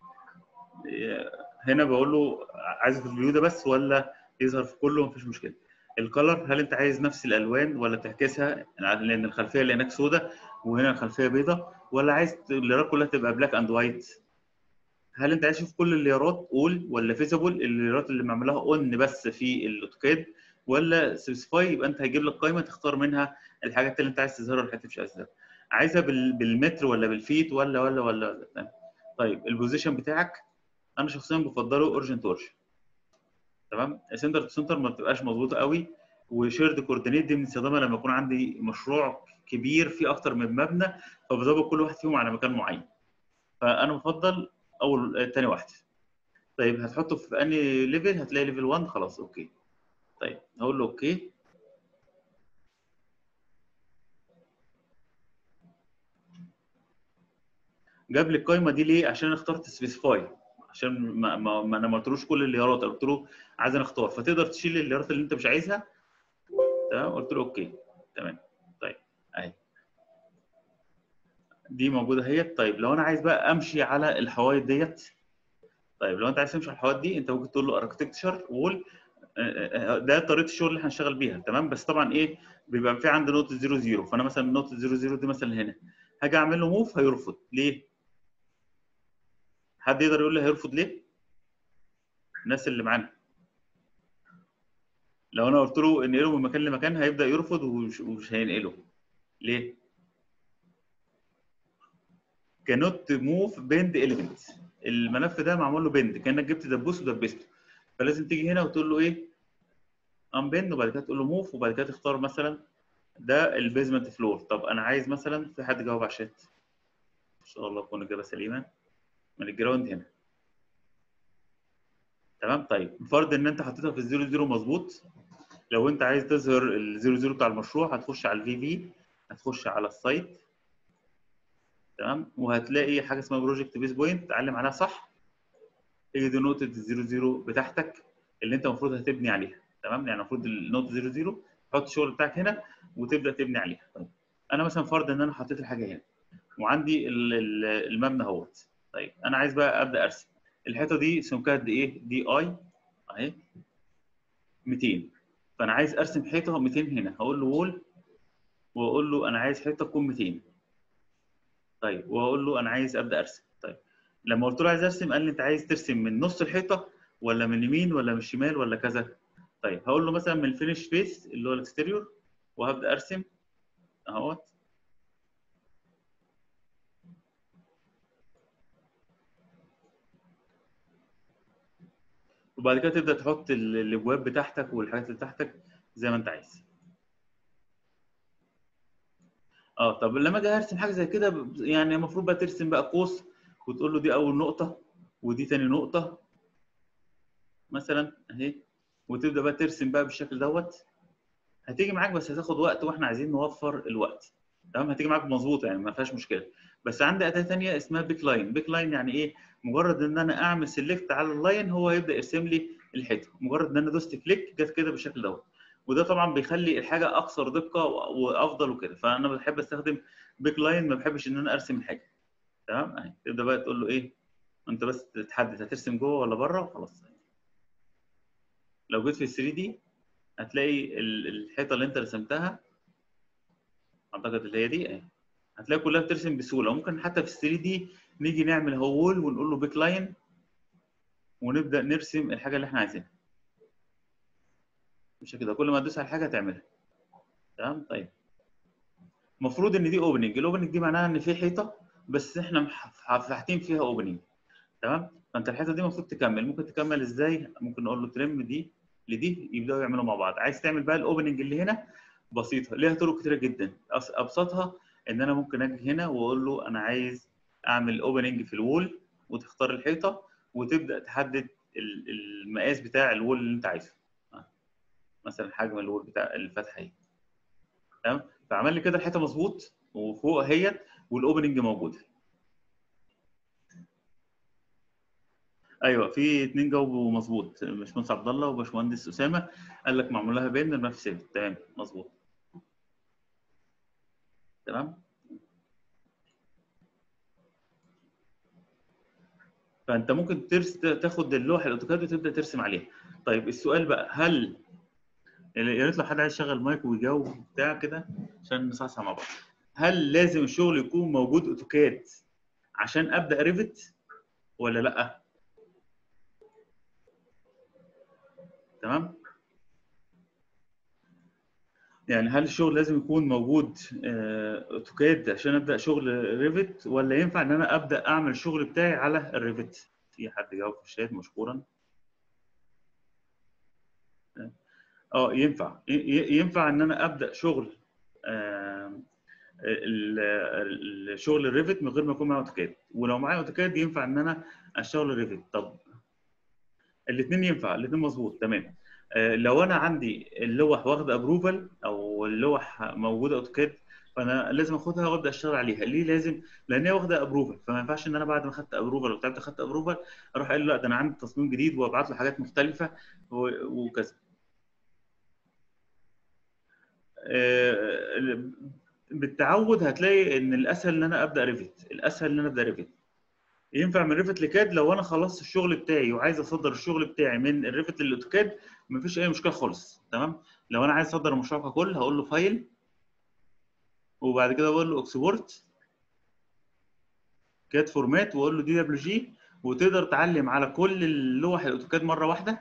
هنا بقول له عايزه في الفيو ده بس ولا يظهر في كله مفيش مشكله الكلر هل انت عايز نفس الالوان ولا تعكسها لان الخلفيه اللي هناك سوداء وهنا الخلفيه بيضاء ولا عايز الليرات كلها تبقى بلاك اند وايت هل انت عايز تشوف كل الليرات اول ولا فيزبل الليرات اللي معمولها اون بس في الاوتوكاد ولا سبيسيفاي يبقى انت هيجيب لك قائمه تختار منها الحاجات اللي انت عايز تظهرها والحاجات اللي مش عايز تظهرها عايزها بالمتر ولا بالفيت ولا ولا ولا, ولا. طيب البوزيشن بتاعك انا شخصيا بفضله اورجن تو اورجن تمام سنتر تو سنتر ما بتبقاش مظبوطه قوي وشيرد كوردينيت دي بنستخدمها لما يكون عندي مشروع كبير فيه اكتر من مبنى فبظبط كل واحد فيهم على مكان معين فانا بفضل اول تاني واحده طيب هتحطه في انهي ليفل هتلاقي ليفل 1 خلاص اوكي طيب هقول له اوكي جاب لي القايمه دي ليه عشان اخترت سبيسيفاي عشان ما, ما, ما انا ما قلتلوش كل الليارات قلت له عايز انا اختار فتقدر تشيل الليارات اللي انت مش عايزها تمام قلت له اوكي تمام طيب اهي دي موجوده اهي طيب لو انا عايز بقى امشي على الحوايط ديت طيب لو انت عايز تمشي على الحوايط دي انت ممكن تقول له اركتكتشر وول ده طريقه الشغل اللي هنشتغل بيها تمام بس طبعا ايه بيبقى في عندي نقطه 0 0 فانا مثلا نقطه 0 0 دي مثلا هنا هاجي اعمل له موف هيرفض ليه؟ حد يقدر يقول لي هيرفض ليه؟ الناس اللي معانا لو انا قلت له انقله من مكان لمكان هيبدا يرفض ومش, ومش هينقله ليه؟ كانوت موف بيند اليمنت الملف ده معمول له بند كانك جبت دبوس ودبسته فلازم تيجي هنا وتقول له ايه ان بند وبعد كده تقول له موف وبعد كده تختار مثلا ده البيزمنت فلور طب انا عايز مثلا في حد جاوب على الشات ان شاء الله تكون الاجابه سليمه من الجراوند هنا تمام طيب فرض ان انت حطيتها في الزيرو زيرو مظبوط لو انت عايز تظهر الزيرو زيرو بتاع المشروع هتخش على الفي في هتخش على السايت تمام وهتلاقي حاجه اسمها بروجكت بيس بوينت تعلم عليها صح هي دي نقطه الزيرو زيرو بتاعتك اللي انت المفروض هتبني عليها تمام يعني المفروض النقطه زيرو زيرو تحط الشغل بتاعك هنا وتبدا تبني عليها طيب انا مثلا فرض ان انا حطيت الحاجه هنا وعندي المبنى اهوت طيب انا عايز بقى ابدا ارسم الحيطه دي سمكها قد ايه دي اي اهي 200 فانا عايز ارسم حيطه 200 هنا هقول له وول واقول له انا عايز حيطه تكون 200 طيب واقول له انا عايز ابدا ارسم طيب لما قلت له عايز ارسم قال لي انت عايز ترسم من نص الحيطه ولا من اليمين ولا من الشمال ولا كذا طيب هقول له مثلا من الفينش فيس اللي هو الاكستيريور وهبدا ارسم اهوت وبعد كده تبدا تحط الابواب بتاعتك والحاجات اللي تحتك زي ما انت عايز اه طب لما اجي ارسم حاجه زي كده يعني المفروض بقى ترسم بقى قوس وتقول له دي اول نقطه ودي تاني نقطه مثلا اهي وتبدا بقى ترسم بقى بالشكل دوت هتيجي معاك بس هتاخد وقت واحنا عايزين نوفر الوقت تمام هتيجي معاك مظبوطه يعني ما فيهاش مشكله بس عندي اداه ثانيه اسمها بيك لاين بيك لاين يعني ايه مجرد ان انا اعمل سيلكت على اللاين هو يبدا يرسم لي الحته مجرد ان انا دوست كليك جت كده بالشكل دوت وده طبعا بيخلي الحاجه اكثر دقه وافضل وكده فانا بحب استخدم بيك لاين ما بحبش ان انا ارسم الحاجه تمام اهي تبدا بقى تقول له ايه انت بس تحدد هترسم جوه ولا بره وخلاص لو جيت في 3 دي هتلاقي الحيطه اللي انت رسمتها اعتقد اللي هي دي اهي هتلاقي كلها بترسم بسهوله ممكن حتى في 3 دي نيجي نعمل هول ونقول له بيك لاين ونبدا نرسم الحاجه اللي احنا عايزينها مش كده كل ما تدوس على حاجه هتعملها تمام طيب المفروض ان دي اوبننج الاوبننج دي معناها ان في حيطه بس احنا فاتحين فيها اوبننج تمام فانت الحته دي المفروض تكمل ممكن تكمل ازاي ممكن نقول له ترم دي لدي يبداوا يعملوا مع بعض عايز تعمل بقى الاوبننج اللي هنا بسيطه ليها طرق كتيره جدا أص- ابسطها ان انا ممكن اجي هنا واقول له انا عايز اعمل اوبننج في الوول وتختار الحيطه وتبدا تحدد ال- المقاس بتاع الوول اللي انت عايزه آه. مثلا حجم الوول بتاع الفتحه اهي تمام فعمل لي كده الحيطه مظبوط وفوق اهيت والاوبننج موجود ايوه في اتنين جاوبوا مظبوط باشمهندس عبد الله وباشمهندس اسامه قال لك معمول لها بين الملف ثابت تمام مظبوط تمام فانت ممكن ترس تاخد اللوحه الاوتوكاد وتبدا ترسم عليها طيب السؤال بقى هل يا ريت لو حد عايز يشغل مايك ويجاوب بتاع كده عشان نصحصح مع بعض هل لازم الشغل يكون موجود اوتوكاد عشان ابدا ريفت ولا لا تمام يعني هل الشغل لازم يكون موجود آه، اوتوكاد عشان ابدا شغل ريفت ولا ينفع ان انا ابدا اعمل الشغل بتاعي على الريفت في حد جاوب في الشات مشكورا اه ينفع ي- ي- ينفع ان انا ابدا شغل آه، ال- ال- الشغل الريفت من غير ما يكون معايا اوتوكاد ولو معايا اوتوكاد ينفع ان انا اشتغل ريفت طب الاثنين ينفع الاثنين مظبوط تمام آه، لو انا عندي اللوح واخده ابروفال او اللوح موجوده اوتوكاد فانا لازم اخدها وابدا اشتغل عليها ليه لازم لان هي واخده ابروفال فما ينفعش ان انا بعد ما خدت ابروفال وتعبت خدت ابروفال اروح اقول له لا ده انا عندي تصميم جديد وابعت له حاجات مختلفه و- وكذا آه، بالتعود هتلاقي ان الاسهل ان انا ابدا ريفت الاسهل ان انا ابدا ريفت ينفع من ريفت لكاد لو انا خلصت الشغل بتاعي وعايز اصدر الشغل بتاعي من الريفت للاوتوكاد مفيش اي مشكله خالص تمام لو انا عايز اصدر المشروع ككل هقول له فايل وبعد كده بقول له اكسبورت كاد فورمات واقول له دي دبليو جي وتقدر تعلم على كل اللوح الاوتوكاد مره واحده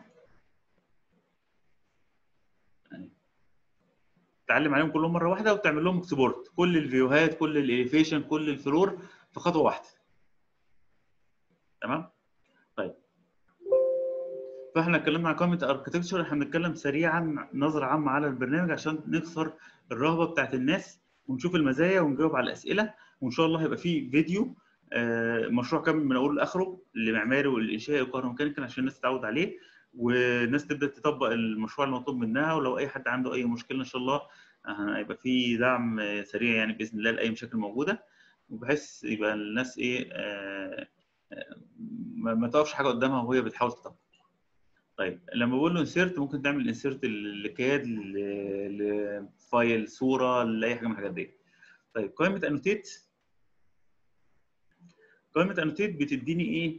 تعلم عليهم كلهم مره واحده وتعمل لهم اكسبورت كل الفيوهات كل الاليفيشن كل الفلور في خطوه واحده تمام طيب فاحنا اتكلمنا عن قائمه اركتكتشر احنا بنتكلم سريعا نظره عامه على البرنامج عشان نكسر الرهبه بتاعت الناس ونشوف المزايا ونجاوب على الاسئله وان شاء الله هيبقى فيه فيديو آه، مشروع كامل من اوله لاخره المعماري والانشائي والكهروميكانيكال عشان الناس تتعود عليه والناس تبدا تطبق المشروع المطلوب منها ولو اي حد عنده اي مشكله ان شاء الله آه، هيبقى في دعم آه، سريع يعني باذن الله لاي مشاكل موجوده وبحيث يبقى الناس ايه آه، آه، ما ما تقفش حاجه قدامها وهي بتحاول تطبق طيب لما بقول له انسيرت ممكن تعمل انسيرت لكاد ل- لفايل صوره لاي حاجه من الحاجات دي طيب قائمه انوتيت قائمه انوتيت بتديني ايه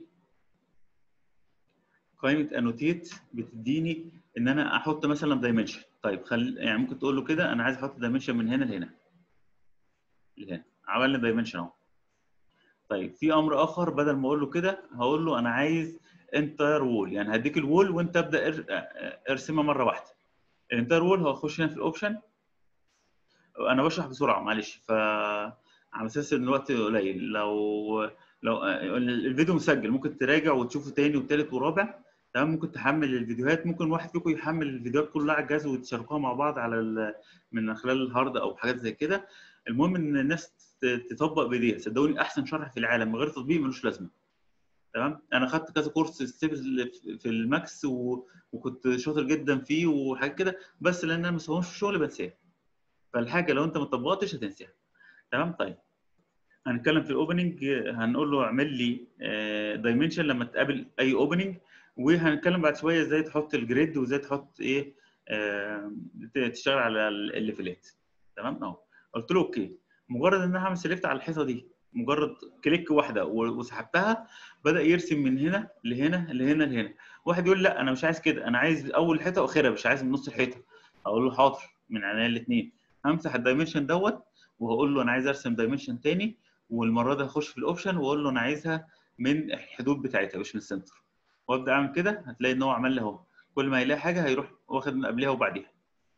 قائمه انوتيت بتديني ان انا احط مثلا دايمنشن طيب خل يعني ممكن تقول له كده انا عايز احط دايمنشن من هنا لهنا لهنا عمل لي دايمنشن اهو طيب في امر اخر بدل ما اقول له كده هقول له انا عايز انتر وول يعني هديك الوول وانت ابدا ار- ارسمها مره واحده الانتر وول هخش هنا في الاوبشن انا بشرح بسرعه معلش ف على اساس ان الوقت قليل لو لو الفيديو مسجل ممكن تراجع وتشوفه تاني وتالت ورابع تمام ممكن تحمل الفيديوهات ممكن واحد فيكم يحمل الفيديوهات كلها على الجهاز وتشاركوها مع بعض على ال... من خلال الهارد او حاجات زي كده المهم ان الناس ت- تطبق بايديها صدقوني احسن شرح في العالم من غير تطبيق ملوش لازمه تمام انا خدت كذا كورس ستيبل في الماكس و... وكنت شاطر جدا فيه وحاجات كده بس لان انا ما مسويهمش في الشغل بنساها فالحاجه لو انت ما طبقتش هتنساها تمام طيب هنتكلم في الاوبننج هنقول له اعمل لي دايمنشن لما تقابل اي اوبننج وهنتكلم بعد شويه ازاي تحط الجريد وازاي تحط ايه آه، ت- تشتغل على ال- الليفلات تمام اهو قلت له اوكي مجرد ان انا هعمل سيلكت على الحيطه دي مجرد كليك واحده و- وسحبتها بدا يرسم من هنا لهنا لهنا لهنا واحد يقول لا انا مش عايز كده انا عايز اول الحيطه واخرها مش عايز من نص الحيطه اقول له حاضر من عينيا الاثنين همسح الدايمنشن دوت وهقول له انا عايز ارسم دايمنشن تاني والمره دي هخش في الاوبشن واقول له انا عايزها من الحدود بتاعتها مش من السنتر وابدا اعمل كده هتلاقي ان هو عمل لي اهو كل ما يلاقي حاجه هيروح واخد من قبلها وبعديها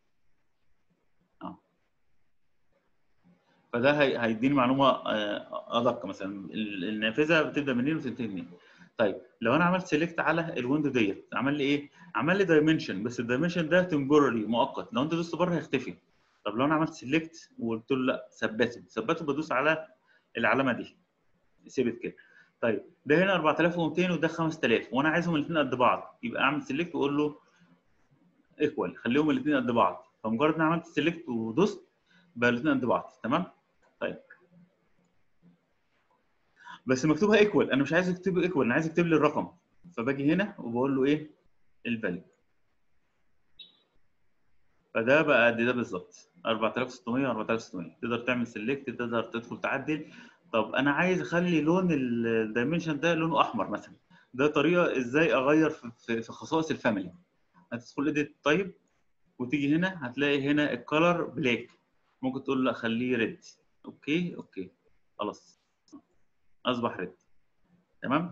اه فده هي- هيديني معلومه آه، ادق مثلا ال- النافذه بتبدا منين وتنتهي منين طيب لو انا عملت سيلكت على الويندو ديت عمل لي ايه؟ عمل لي دايمنشن بس الدايمنشن ده تمبورري مؤقت لو انت دوست بره هيختفي طب لو انا عملت سيلكت وقلت له لا ثبته ثبته بدوس على العلامه دي سيبت كده طيب ده هنا 4200 وده 5000 وانا عايزهم الاثنين قد بعض يبقى اعمل سيلكت واقول له ايكوال خليهم الاثنين قد بعض فمجرد ان عملت سيلكت ودوست بقى الاثنين قد بعض تمام طيب بس مكتوبها ايكوال انا مش عايز اكتبه ايكوال انا عايز اكتب لي الرقم فباجي هنا وبقول له ايه الفاليو فده بقى قد ده بالظبط 4600 4600 تقدر تعمل سيلكت تقدر تدخل تعدل طب انا عايز اخلي لون الدايمنشن ده لونه احمر مثلا ده طريقه ازاي اغير في, في خصائص الفاميلي هتدخل ايديت طيب وتيجي هنا هتلاقي هنا الكالر بلاك ممكن تقول لا خليه ريد اوكي اوكي خلاص اصبح ريد تمام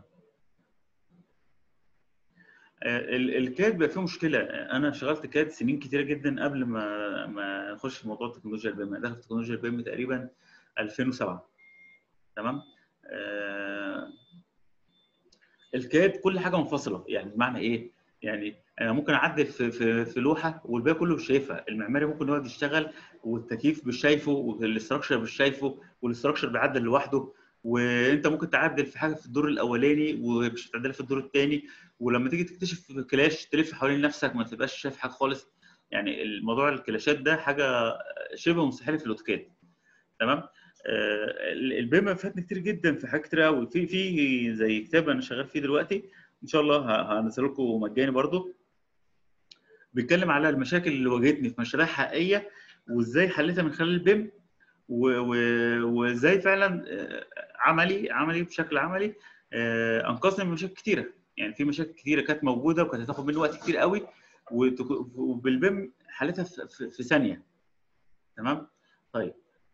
الكاد بقى فيه مشكله انا اشتغلت كاد سنين كتيره جدا قبل ما ما اخش في موضوع تكنولوجيا البيم انا دخلت تكنولوجيا البيم تقريبا 2007 تمام آه الكاد كل حاجه منفصله يعني بمعنى ايه يعني انا ممكن اعدل في في, في لوحه والباقي كله مش شايفها المعماري ممكن يقعد يشتغل والتكييف مش شايفه والاستراكشر مش شايفه والاستراكشر بيعدل لوحده وانت ممكن تعدل في حاجه في الدور الاولاني ومش هتعدلها في الدور الثاني ولما تيجي تكتشف كلاش تلف حوالين نفسك ما تبقاش شايف حاجه خالص يعني الموضوع الكلاشات ده حاجه شبه مستحيله في الاوتوكاد تمام آه البيم فاتني كتير جدا في حاجات كتير قوي في في زي كتاب انا شغال فيه دلوقتي ان شاء الله هنزله لكم مجاني برضو بيتكلم على المشاكل اللي واجهتني في مشاريع حقيقيه وازاي حليتها من خلال البيم وازاي فعلا عملي عملي بشكل عملي انقذني من مشاكل كتيره يعني في مشاكل كتيره كانت موجوده وكانت هتاخد مني وقت كتير قوي وبالبيم حلتها في ثانيه تمام طيب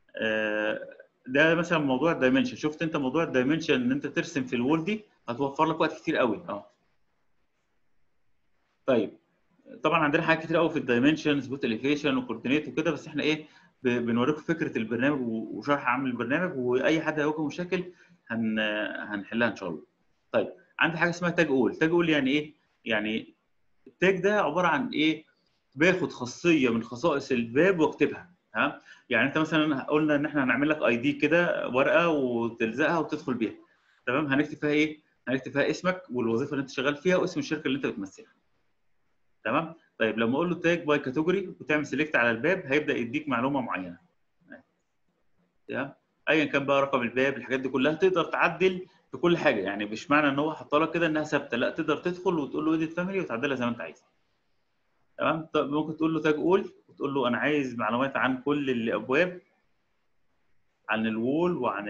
ده مثلا موضوع الدايمنشن شفت انت موضوع الدايمنشن ان انت ترسم في الوول دي هتوفر لك وقت كتير قوي اه طيب طبعا عندنا حاجات كتير قوي في الدايمنشن سبوت اليفيشن وكوردينيت وكده بس احنا ايه بنوريكم فكره البرنامج وشرح عامل البرنامج واي حد هيواجه مشاكل هن هنحلها ان شاء الله. طيب عندي حاجه اسمها تاج اول، تاج اول يعني ايه؟ يعني التاج ده عباره عن ايه؟ باخد خاصيه من خصائص الباب واكتبها ها؟ يعني انت مثلا قلنا ان احنا هنعمل لك اي دي كده ورقه وتلزقها وتدخل بيها. تمام؟ هنكتب فيها ايه؟ هنكتب فيها اسمك والوظيفه اللي انت شغال فيها واسم الشركه اللي انت بتمثلها. تمام؟ طيب لما اقول له تاج باي كاتيجوري وتعمل سيلكت على الباب هيبدا يديك معلومه معينه. تمام؟ ايا كان بقى رقم الباب الحاجات دي كلها تقدر تعدل في كل حاجه يعني مش معنى ان هو حاطها لك كده انها ثابته لا تقدر تدخل وتقول له اديت فاميلي وتعدلها زي ما انت عايز. تمام؟ طب ممكن تقول له تاج اول وتقول له انا عايز معلومات عن كل الابواب عن الوول وعن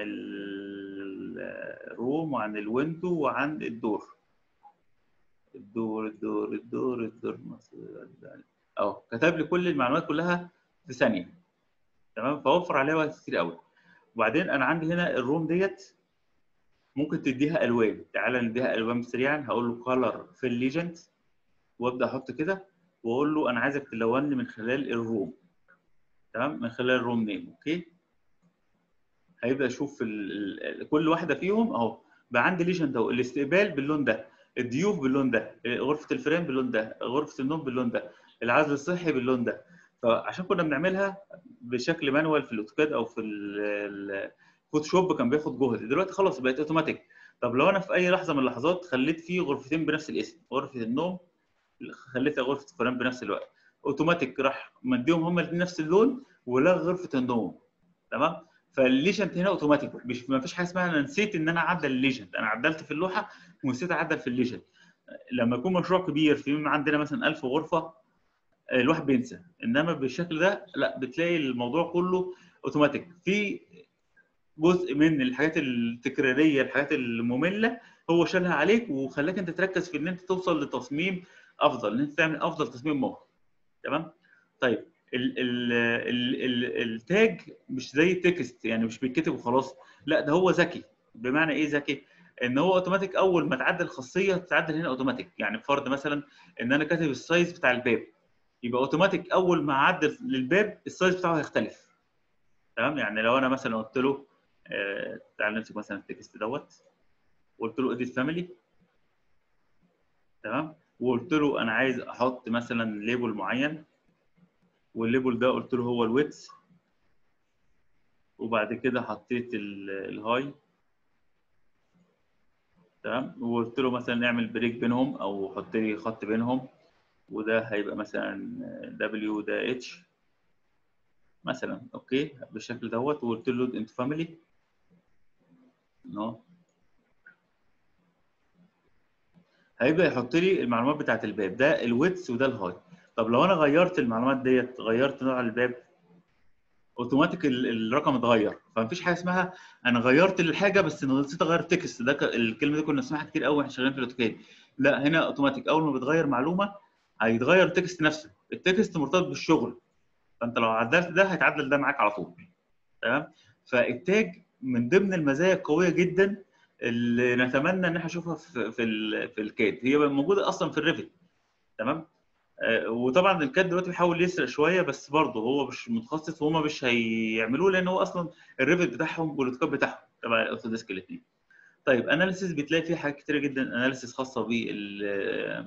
الروم وعن الويندو وعن الدور. الدور الدور الدور الدور اهو كتب لي كل المعلومات كلها في ثانيه تمام فوفر عليها وقت كتير قوي وبعدين انا عندي هنا الروم ديت ممكن تديها الوان تعالى نديها الوان سريعا هقول له كلر في الليجند وابدا احط كده واقول له انا عايزك تلوني من خلال الروم تمام من خلال الروم نيم اوكي هيبدا يشوف ال ال كل واحده فيهم اهو بقى عندي ليجند اهو الاستقبال باللون ده الضيوف باللون ده غرفه الفيران باللون ده غرفه النوم باللون ده العزل الصحي باللون ده فعشان كنا بنعملها بشكل مانوال في الاوتوكاد او في الفوتوشوب كان بياخد جهد دلوقتي خلاص بقت اوتوماتيك طب لو انا في اي لحظه من اللحظات خليت فيه غرفتين بنفس الاسم غرفه النوم خليتها غرفه الفيران بنفس الوقت اوتوماتيك راح مديهم هم الاثنين نفس اللون ولغى غرفه النوم تمام فالليجند هنا اوتوماتيك مش ما فيش حاجه اسمها انا نسيت ان انا اعدل الليجند انا عدلت في اللوحه ونسيت اعدل في الليجند لما يكون مشروع كبير في عندنا مثلا 1000 غرفه الواحد بينسى انما بالشكل ده لا بتلاقي الموضوع كله اوتوماتيك في جزء من الحاجات التكراريه الحاجات الممله هو شالها عليك وخلاك انت تركز في ان انت توصل لتصميم افضل ان انت تعمل افضل تصميم ممكن تمام طيب ال ال ال ال التاج مش زي التكست يعني مش بيتكتب وخلاص لا ده هو ذكي بمعنى ايه ذكي ان هو اوتوماتيك اول ما تعدل خاصيه تعدل هنا اوتوماتيك يعني فرض مثلا ان انا كاتب السايز بتاع الباب يبقى اوتوماتيك اول ما اعدل للباب السايز بتاعه هيختلف تمام يعني لو انا مثلا قلت له آه تعال نمسك مثلا التكست دوت قلت له اديت فاميلي تمام وقلت له انا عايز احط مثلا ليبل معين والليبل ده قلت له هو الويتس وبعد كده حطيت ال- الهاي تمام وقلت له مثلا اعمل بريك بينهم او حط لي خط بينهم وده هيبقى مثلا دبليو ده اتش مثلا اوكي بالشكل دوت وقلت له انت فاميلي نو هيبدا يحط لي المعلومات بتاعت الباب ده الويتس وده الهاي طب لو انا غيرت المعلومات ديت غيرت نوع الباب اوتوماتيك ال- الرقم اتغير فمفيش حاجه اسمها انا غيرت الحاجه بس نسيت اغير التكست ده ك- الكلمه دي كنا بنسمعها كتير قوي واحنا شغالين في الاوتوكاد لا هنا اوتوماتيك اول ما بتغير معلومه هيتغير التكست نفسه التكست مرتبط بالشغل فانت لو عدلت ده هيتعدل ده معاك على طول تمام فالتاج من ضمن المزايا القويه جدا اللي نتمنى ان احنا نشوفها في في ال- في الكاد هي موجوده اصلا في الريفت تمام آه، وطبعا الكاد دلوقتي بيحاول يسرق شويه بس برضه هو مش متخصص وهم مش هيعملوه لان هو اصلا الريفت بتاعهم والاوتوكاد بتاعهم تبع الاوتوديسك الاثنين طيب اناليسيس بتلاقي فيه حاجات كتيره جدا اناليسيس خاصه بال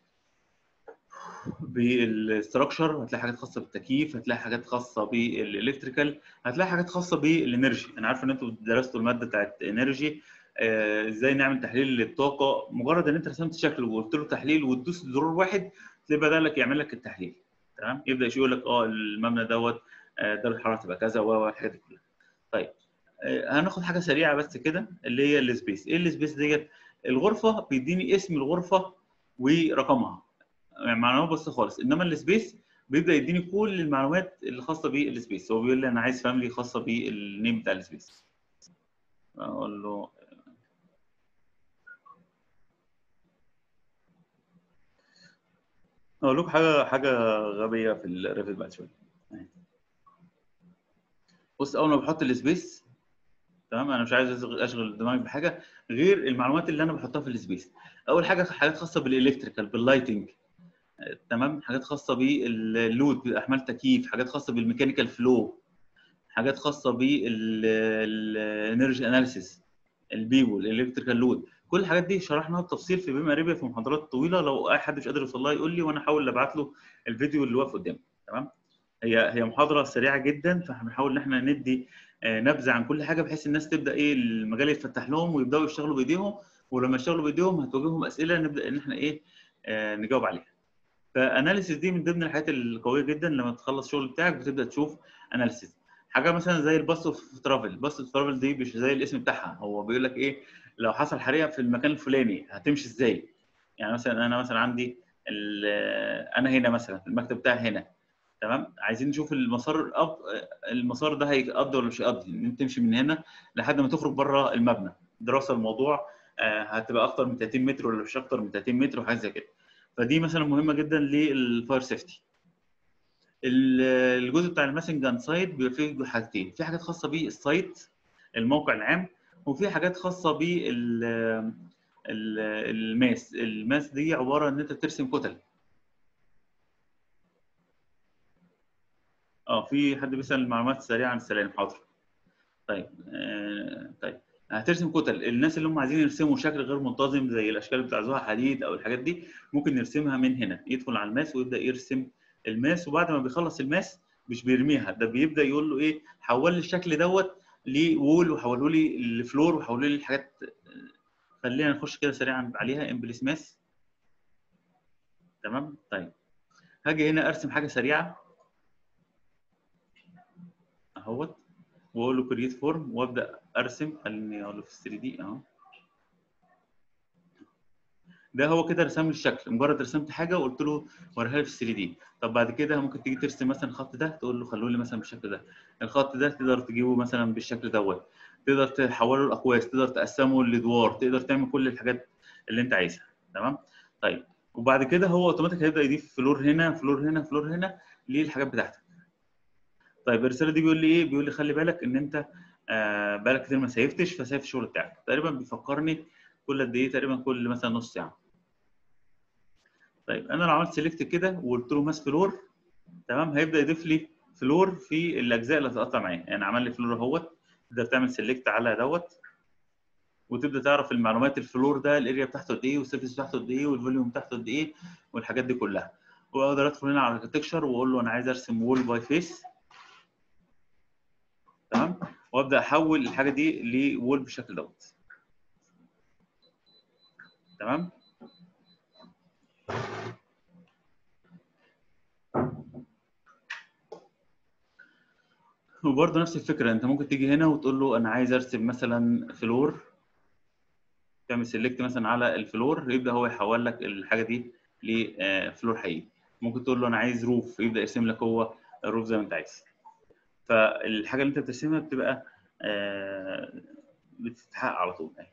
بالستراكشر هتلاقي حاجات خاصه بالتكييف هتلاقي حاجات خاصه بالالكتريكال هتلاقي حاجات خاصه بالانرجي انا عارف ان انتوا درستوا الماده بتاعت انرجي آه، ازاي نعمل تحليل للطاقه مجرد ان انت رسمت شكل وقلت له تحليل وتدوس زرار واحد تلاقي بدا لك يعمل لك التحليل تمام يبدا يقول لك اه المبنى دوت آه، درجه الحراره تبقى كذا والحاجات دي كلها طيب آه، هناخد حاجه سريعه بس كده اللي هي السبيس ايه السبيس ديت الغرفه بيديني اسم الغرفه ورقمها يعني معلومات بس خالص انما السبيس بيبدا يديني كل المعلومات اللي خاصه بالسبيس هو بيقول لي انا عايز فاميلي خاصه بالنيم بتاع السبيس اقول له اقول لكم حاجه حاجه غبيه في الريفت بعد شويه بص اول ما بحط السبيس تمام انا مش عايز أشغل- اشغل دماغي بحاجه غير المعلومات اللي انا بحطها في السبيس اول حاجه حاجات خاصه بالالكتريكال باللايتنج آه، تمام حاجات خاصه باللود باحمال تكييف حاجات خاصه بالميكانيكال فلو حاجات خاصه بالانرجي اناليسيس البيبول الالكتريكال لود كل الحاجات دي شرحناها بتفصيل في بيم اريبيا في محاضرات طويله لو اي حد مش قادر يوصل لها يقول لي وانا احاول ابعت له الفيديو اللي واقف قدامي تمام هي هي محاضره سريعه جدا فهنحاول ان احنا ندي آه، نبذه عن كل حاجه بحيث الناس تبدا ايه المجال يتفتح لهم ويبداوا يشتغلوا بايديهم ولما يشتغلوا بايديهم هتواجههم اسئله نبدا ان احنا ايه آه، نجاوب عليها فاناليسيس دي من ضمن الحاجات القويه جدا لما تخلص الشغل بتاعك بتبدا تشوف اناليسيس حاجه مثلا زي الباص اوف ترافل الباص اوف ترافل دي مش زي الاسم بتاعها هو بيقول لك ايه لو حصل حريقه في المكان الفلاني هتمشي ازاي يعني مثلا انا مثلا عندي ال- انا هنا مثلا المكتب بتاعي هنا تمام عايزين نشوف المسار الأب... المسار ده هيقضي ولا مش هيقضي ان انت تمشي من هنا لحد ما تخرج بره المبنى دراسه الموضوع آه، هتبقى اكتر من 30 متر ولا مش اكتر من 30 متر وحاجه زي كده فدي مثلا مهمه جدا للفاير سيفتي ال- الجزء بتاع الماسنج اند سايت بيبقى فيه حاجتين في حاجات خاصه بالسايت الموقع العام وفي حاجات خاصه بال ال- الماس الماس دي عباره ان انت ترسم كتل اه في حد بيسال معلومات سريعه عن السلالم حاضر طيب آه طيب هترسم كتل الناس اللي هم عايزين يرسموا شكل غير منتظم زي الاشكال بتاع زها حديد او الحاجات دي ممكن يرسمها من هنا يدخل على الماس ويبدا يرسم الماس وبعد ما بيخلص الماس مش بيرميها ده بيبدا يقول له ايه حول لي الشكل دوت لوول وحوله لي الفلور وحوله لي الحاجات خلينا نخش كده سريعا عليها امبليس ماس تمام طيب هاجي هنا ارسم حاجه سريعه اهوت واقول له كرييت فورم وابدا ارسم خليني اقول له في 3 دي اهو ده هو كده رسم لي الشكل مجرد رسمت حاجه وقلت له وريها لي في 3 دي طب بعد كده ممكن تيجي ترسم مثلا الخط ده تقول له خلوه لي مثلا بالشكل ده الخط ده تقدر تجيبه مثلا بالشكل دوت تقدر تحوله لاقواس تقدر تقسمه لادوار تقدر تعمل كل الحاجات اللي انت عايزها تمام طيب وبعد كده هو اوتوماتيك هيبدا يضيف فلور هنا فلور هنا فلور هنا للحاجات بتاعتك طيب الرساله دي بيقول لي ايه بيقول لي خلي بالك ان انت آه بقالك كتير ما سيفتش فسيف الشغل بتاعك تقريبا بيفكرني كل قد ايه تقريبا كل مثلا نص ساعه طيب انا لو عملت سيلكت كده وقلت له ماس فلور تمام هيبدا يضيف لي فلور في الاجزاء اللي هتقطع معايا يعني عمل لي فلور اهوت تقدر تعمل سيلكت على دوت وتبدا تعرف المعلومات الفلور ده الاريا بتاعته قد ايه والسيرفيس بتاعته قد ايه والفوليوم بتاعته قد ايه والحاجات دي كلها واقدر ادخل هنا على الاركتكشر واقول له انا عايز ارسم وول باي فيس تمام وابدا احول الحاجه دي لوول بالشكل دوت تمام وبرضه نفس الفكره انت ممكن تيجي هنا وتقول له انا عايز ارسم مثلا فلور تعمل سيلكت مثلا على الفلور يبدا هو يحول لك الحاجه دي لفلور حقيقي ممكن تقول له انا عايز روف يبدا يرسم لك هو الروف زي ما انت عايز فالحاجه اللي انت بترسمها بتبقى آه، بتتحقق على طول اهي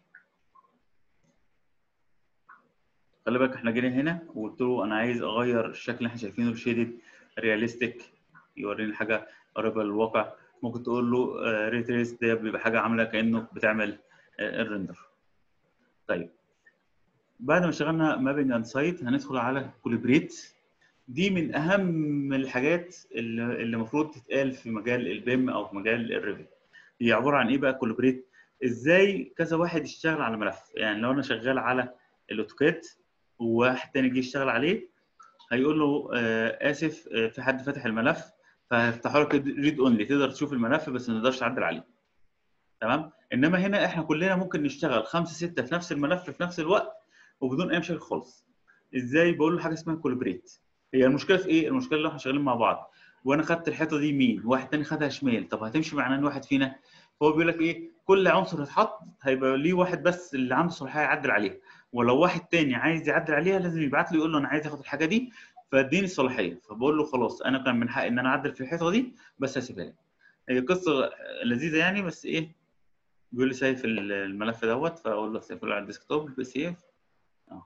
خلي بالك احنا جينا هنا وقلت له انا عايز اغير الشكل اللي احنا شايفينه الشيدد رياليستيك يوريني حاجه قريبه للواقع ممكن تقول له ريت ريس ده بيبقى حاجه عامله كانه بتعمل آه، الريندر طيب بعد ما اشتغلنا مابنج اند سايت هندخل على كوليبريت دي من اهم الحاجات اللي اللي المفروض تتقال في مجال البيم او في مجال الريفت هي عباره عن ايه بقى كوليبريت ازاي كذا واحد يشتغل على ملف يعني لو انا شغال على الاوتوكاد وواحد تاني جه يشتغل عليه هيقول له آه اسف آه في حد فتح الملف فهيفتحوا لك ريد اونلي تقدر تشوف الملف بس ما تقدرش تعدل عليه تمام انما هنا احنا كلنا ممكن نشتغل خمسه سته في نفس الملف في نفس الوقت وبدون اي مشاكل خالص ازاي بقول له حاجه اسمها كولابريت هي المشكله في ايه المشكله اللي احنا شغالين مع بعض وانا خدت الحته دي يمين واحد تاني خدها شمال طب هتمشي مع ان واحد فينا هو بيقول لك ايه كل عنصر هيتحط هيبقى ليه واحد بس اللي عنده صلاحيه يعدل عليها ولو واحد تاني عايز يعدل عليها لازم يبعت لي يقول له انا عايز اخد الحاجه دي فاديني الصلاحيه فبقول له خلاص انا كان من حقي ان انا اعدل في الحيطه دي بس هسيبها لك هي قصه لذيذه يعني بس ايه بيقول لي سيف الملف دوت فاقول له سيفه على الديسكتوب سيف اه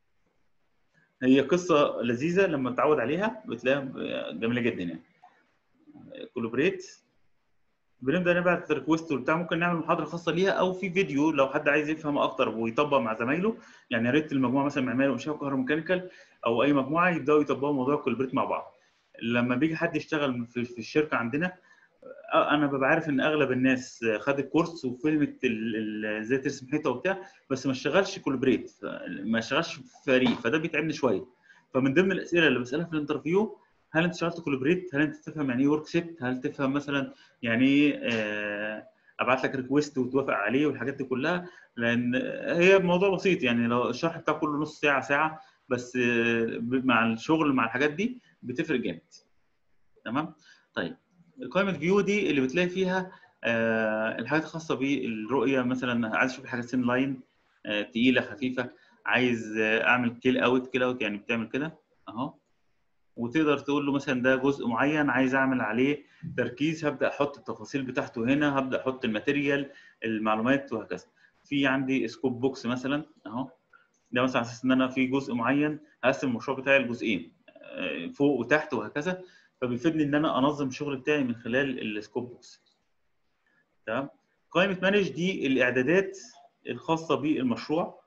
هي قصه لذيذه لما تتعود عليها بتلاقيها جميله جدا يعني كولابريت بنبدا نبعت ريكوست وبتاع ممكن نعمل محاضره خاصه ليها او في فيديو لو حد عايز يفهم اكتر ويطبق مع زمايله يعني يا ريت المجموعه مثلا معماري وانشاء وكهروميكانيكال او اي مجموعه يبداوا يطبقوا موضوع الكولابريت مع بعض لما بيجي حد يشتغل في, في الشركه عندنا انا ببقى عارف ان اغلب الناس خدت كورس وفهمت ازاي ترسم حيطه وبتاع بس ما اشتغلش كولابريت ما اشتغلش في فريق فده بيتعبني شويه فمن ضمن الاسئله اللي بسالها في الانترفيو هل انت اشتغلت كولابريت؟ هل انت تفهم يعني ايه ورك سيت؟ هل تفهم مثلا يعني ايه ابعت لك ريكويست وتوافق عليه والحاجات دي كلها لان هي موضوع بسيط يعني لو الشرح بتاع كله نص ساعه ساعه بس مع الشغل مع الحاجات دي بتفرق جامد تمام؟ طيب قائمه فيو دي اللي بتلاقي فيها الحاجات الخاصه بالرؤيه مثلا عايز اشوف حاجه سين لاين تقيله خفيفه عايز اعمل كيل اوت كيل اوت يعني بتعمل كده اهو وتقدر تقول له مثلا ده جزء معين عايز اعمل عليه تركيز هبدا احط التفاصيل بتاعته هنا هبدا احط الماتيريال المعلومات وهكذا في عندي سكوب بوكس مثلا اهو ده مثلا على اساس ان انا في جزء معين هقسم المشروع بتاعي لجزئين فوق وتحت وهكذا فبيفيدني ان انا انظم الشغل بتاعي من خلال السكوب بوكس تمام قائمه مانج دي الاعدادات الخاصه بالمشروع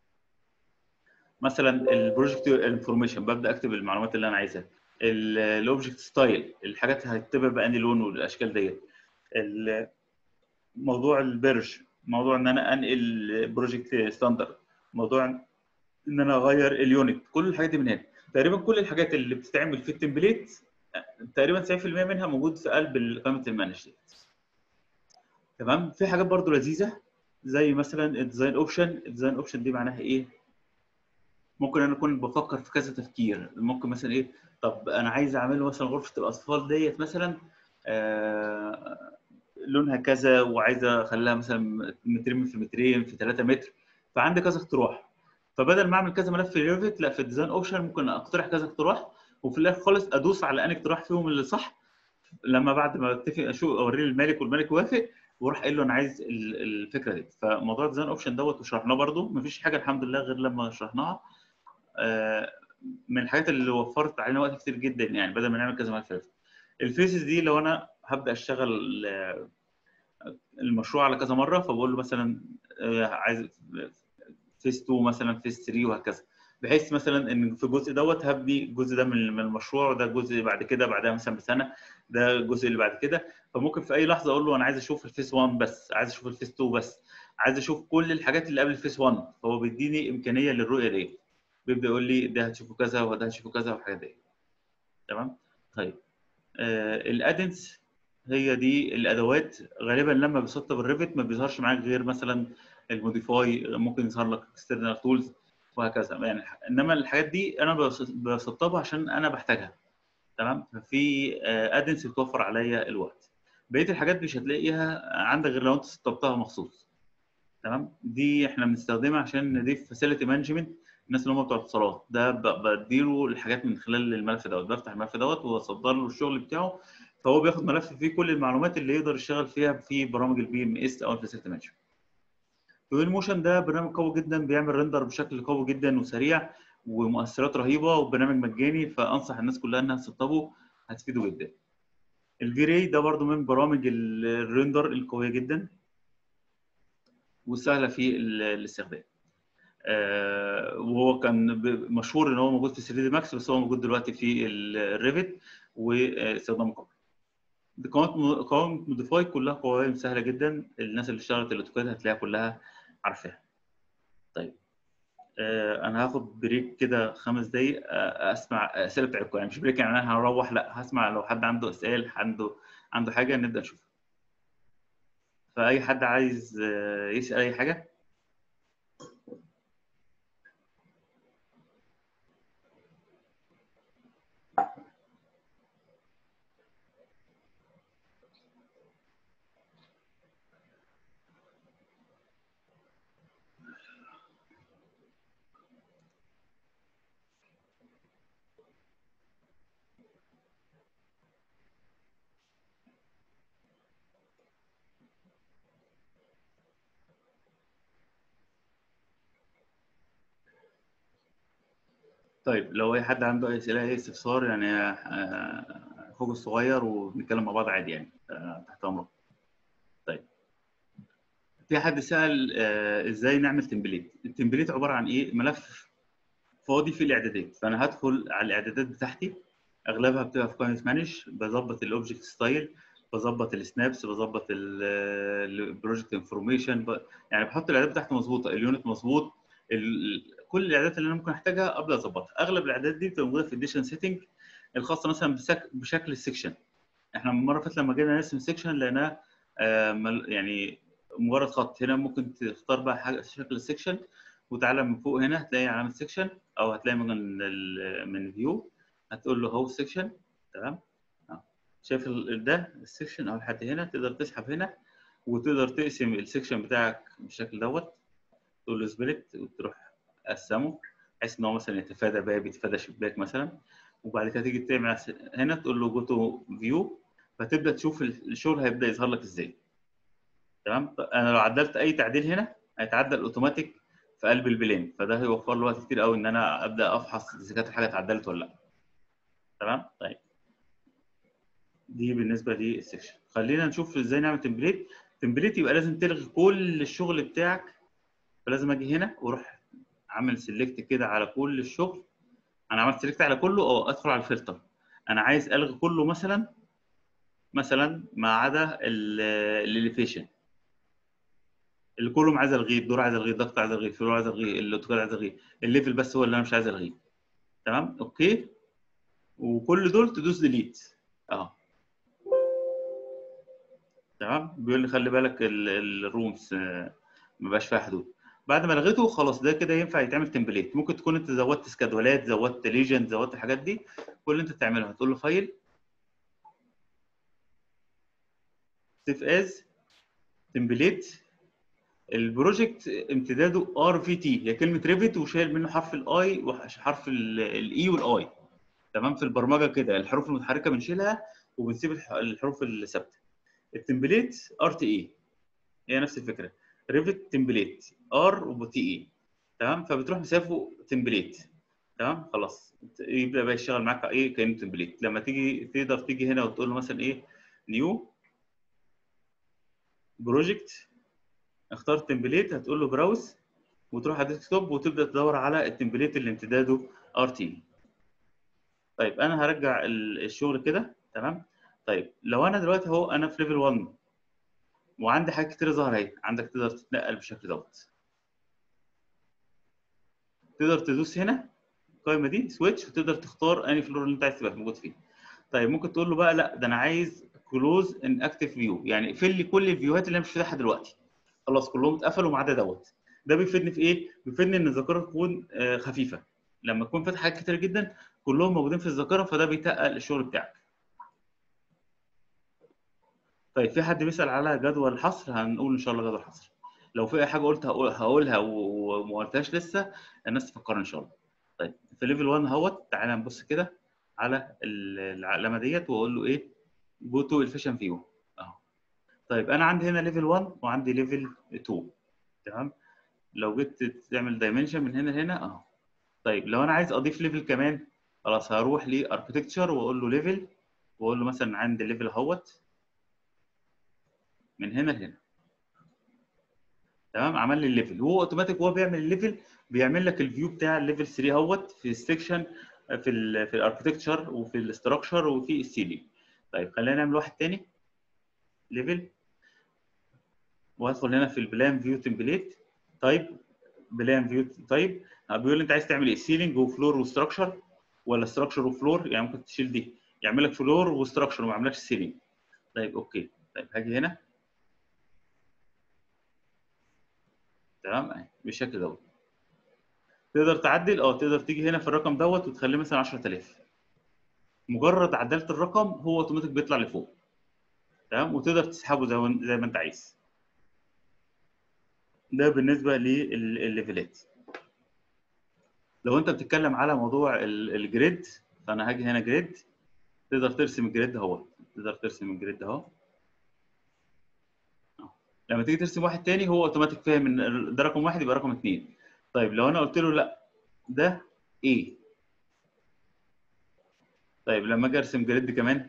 مثلا البروجكت انفورميشن ببدا اكتب المعلومات اللي انا عايزها الاوبجكت ستايل الحاجات هتكتبها باني لون والاشكال ديت موضوع البرج موضوع ان انا انقل بروجكت ستاندرد موضوع ان انا اغير اليونت كل الحاجات دي من هنا تقريبا كل الحاجات اللي بتتعمل في التمبليت تقريبا 90% منها موجود في قلب قائمه المانج تمام في حاجات برضو لذيذه زي مثلا الديزاين اوبشن الديزاين اوبشن دي معناها ايه ممكن انا اكون بفكر في كذا تفكير ممكن مثلا ايه طب انا عايز اعمله مثلا غرفه الاطفال ديت مثلا آه لونها كذا وعايز اخليها مثلا مترين في مترين في 3 متر فعندي كذا اقتراح فبدل ما اعمل كذا ملف في ريفت لا في الديزاين اوبشن ممكن اقترح كذا اقتراح وفي الاخر خالص ادوس على انهي اقتراح فيهم اللي صح لما بعد ما اتفق اشوف اوريه للمالك والمالك يوافق واروح قايل له انا عايز الفكره دي فموضوع الديزاين اوبشن دوت وشرحناه برده مفيش حاجه الحمد لله غير لما شرحناها من الحاجات اللي وفرت علينا وقت كتير جدا يعني بدل ما نعمل كذا ملف الفيسز دي لو انا هبدا اشتغل المشروع على كذا مره فبقول له مثلا عايز فيس 2 مثلا فيس 3 وهكذا بحيث مثلا ان في الجزء دوت هبني الجزء ده من من المشروع وده الجزء بعد كده بعدها مثلا بسنه ده الجزء اللي بعد كده فممكن في اي لحظه اقول له انا عايز اشوف الفيس 1 بس عايز اشوف الفيس 2 بس عايز اشوف كل الحاجات اللي قبل الفيس 1 فهو بيديني امكانيه للرؤيه دي بيبدا يقول لي ده هتشوفه كذا وده هتشوفه كذا والحاجات دي تمام طيب آه الادنس هي دي الادوات غالبا لما بيسطب الريفت ما بيظهرش معاك غير مثلا الموديفاي ممكن يظهر لك اكسترنال تولز وهكذا يعني انما الحاجات دي انا بس- بسطبها عشان انا بحتاجها تمام ففي ادنس بتوفر عليا الوقت بقيه الحاجات مش هتلاقيها عندك غير لو انت سطبتها مخصوص تمام دي احنا بنستخدمها عشان نضيف فاسيلتي مانجمنت الناس اللي هم بتوع الاتصالات ده ب- بديله الحاجات من خلال الملف دوت بفتح الملف دوت واصدر له الشغل بتاعه فهو بياخد ملف فيه كل المعلومات اللي يقدر يشتغل فيها في برامج البي ام اس او الفاسيلتي مانجمنت تويل موشن ده برنامج قوي جدا بيعمل ريندر بشكل قوي جدا وسريع ومؤثرات رهيبه وبرنامج مجاني فانصح الناس كلها انها تسطبه هتفيده جدا الفي راي ده برضو من برامج ال- الريندر القويه جدا وسهله في ال- الاستخدام آه، وهو كان ب- مشهور ان هو موجود في 3 دي ماكس بس هو موجود دلوقتي في الريفت واستخدامه قوي قوائم قوائم موديفاي كلها قوائم سهله جدا الناس اللي اشتغلت الاوتوكاد هتلاقيها كلها عارفاها طيب آه، انا هاخد بريك كده خمس دقايق آه، اسمع اسئله بتاعتكم يعني مش بريك يعني انا هروح لا هسمع لو حد عنده اسئله عنده عنده حاجه نبدا نشوف فاي حد عايز آه، يسال اي حاجه طيب لو اي حد عنده اي اسئله اي استفسار يعني آه، اخوك الصغير وبنتكلم مع بعض عادي يعني آه، تحت امرك طيب في حد سال آه، ازاي نعمل تمبليت التمبليت عباره عن ايه ملف فاضي فيه الاعدادات فانا هدخل على الاعدادات بتاعتي اغلبها بتبقى في قائمه مانج بظبط الاوبجكت ستايل بظبط السنابس بظبط البروجكت انفورميشن يعني بحط الاعدادات بتاعتي مظبوطه اليونت مظبوط ال- كل الاعدادات اللي انا ممكن احتاجها ابدا اظبطها اغلب الاعدادات دي بتبقى موجوده في الديشن سيتنج الخاصه مثلا بسك- بشكل السكشن احنا المره اللي فاتت لما جينا نرسم سكشن لقيناه آه، مل- يعني مجرد خط هنا ممكن تختار بقى حاجه شكل السكشن وتعالى من فوق هنا هتلاقي علامه سكشن او هتلاقي من ال- من فيو هتقول له هو سكشن تمام آه. شايف ال- ده السكشن او لحد هنا تقدر تسحب هنا وتقدر تقسم السكشن بتاعك بالشكل دوت تقول له سبلت وتروح قسمه بحيث ان هو مثلا يتفادى باب يتفادى شباك مثلا وبعد كده تيجي تعمل عس- هنا تقول له جو تو فيو فتبدا تشوف ال- الشغل هيبدا يظهر لك ازاي تمام ط- انا لو عدلت اي تعديل هنا هيتعدل اوتوماتيك في قلب البلان فده هيوفر لي وقت كتير قوي ان انا ابدا افحص اذا كانت الحاجه اتعدلت ولا لا تمام طيب دي بالنسبه للسكشن خلينا نشوف ازاي نعمل تمبليت تمبليت يبقى لازم تلغي كل الشغل بتاعك فلازم اجي هنا واروح عامل سيلكت كده على كل الشغل انا عملت سيلكت على كله اه ادخل على الفلتر انا عايز الغي كله مثلا مثلا ما عدا الاليفيشن اللي كله عايز الغيه الدور عايز الغيه الضغط عايز الغيه الفلور عايز الغيه الاوتوكاد عايز الغيه الليفل بس هو اللي انا مش عايز الغيه تمام اوكي وكل دول تدوس ديليت اهو تمام بيقول لي خلي بالك الرومز ما بقاش فيها حدود بعد ما لغيته خلاص ده كده ينفع يتعمل تمبليت ممكن تكون انت زودت سكادولات زودت ليجند زودت الحاجات دي كل اللي انت تعمله هتقول له فايل سيف از تمبليت البروجكت امتداده ار في تي هي كلمه ريفت وشايل منه حرف الاي وحرف الاي والاي تمام في البرمجه كده الحروف المتحركه بنشيلها وبنسيب الح- الحروف الثابته التمبليت ار تي اي هي نفس الفكره ريفت تمبليت ار وتي اي تمام فبتروح مسافه تمبليت تمام خلاص يبدا بقى يشتغل معاك ايه كانه تمبليت لما تيجي تقدر تيجي هنا وتقول له مثلا ايه نيو بروجكت اختار تمبليت هتقول له براوز وتروح على الديسكتوب وتبدا تدور على التمبليت اللي امتداده ار تي طيب انا هرجع ال- الشغل كده تمام طيب لو انا دلوقتي اهو انا في ليفل 1 وعندي حاجات كتير ظاهره اهي عندك تقدر تتنقل بالشكل دوت تقدر تدوس هنا القائمه دي سويتش وتقدر تختار انهي فلور اللي انت عايز تبقى موجود فيه طيب ممكن تقول له بقى لا ده انا عايز كلوز ان اكتف فيو يعني اقفل لي كل الفيوهات اللي انا مش فاتحها دلوقتي خلاص كلهم اتقفلوا ما عدا دوت ده بيفيدني في ايه؟ بيفيدني ان الذاكره تكون آه، خفيفه لما تكون فاتح حاجات كتير جدا كلهم موجودين في الذاكره فده بيتقل الشغل بتاعك طيب في حد بيسال على جدول الحصر هنقول ان شاء الله جدول الحصر لو في اي حاجه قلت هقول هقولها و- وما قلتهاش لسه الناس تفكرني ان شاء الله طيب في ليفل 1 اهوت تعالى نبص كده على ال- العلامه ديت واقول له ايه جو تو الفيشن فيو اهو طيب انا عندي هنا ليفل 1 وعندي ليفل 2 تمام لو جيت تعمل دايمنشن من هنا لهنا اهو طيب لو انا عايز اضيف ليفل كمان خلاص هروح لاركتكتشر واقول له ليفل واقول له مثلا عندي ليفل اهوت من هنا لهنا تمام عمل لي الليفل هو اوتوماتيك وهو بيعمل الليفل بيعمل لك الفيو بتاع الليفل 3 اهوت في السكشن في ال في الاركتكتشر وفي الاستراكشر وفي السيلينج طيب خلينا نعمل واحد تاني ليفل وادخل هنا في البلان فيو تمبليت طيب بلان فيو طيب بيقول لي انت عايز تعمل ايه سيلينج وفلور وستراكشر ولا ستراكشر وفلور يعني ممكن تشيل دي يعمل لك فلور وستراكشر وما يعملكش سيلينج طيب اوكي طيب هاجي هنا تمام اهي بالشكل دوت تقدر تعدل اه تقدر تيجي هنا في الرقم دوت وتخليه مثلا 10000 مجرد عدلت الرقم هو اوتوماتيك بيطلع لفوق تمام وتقدر تسحبه زي ما زي ما انت عايز ده بالنسبه للليفلات لو انت بتتكلم على موضوع ال- الجريد فانا هاجي هنا جريد تقدر ترسم الجريد اهو تقدر ترسم الجريد اهو أهو. لما تيجي ترسم واحد تاني هو اوتوماتيك فاهم ان ده رقم واحد يبقى رقم اثنين طيب لو انا قلت له لا ده ايه طيب لما اجي ارسم جريد كمان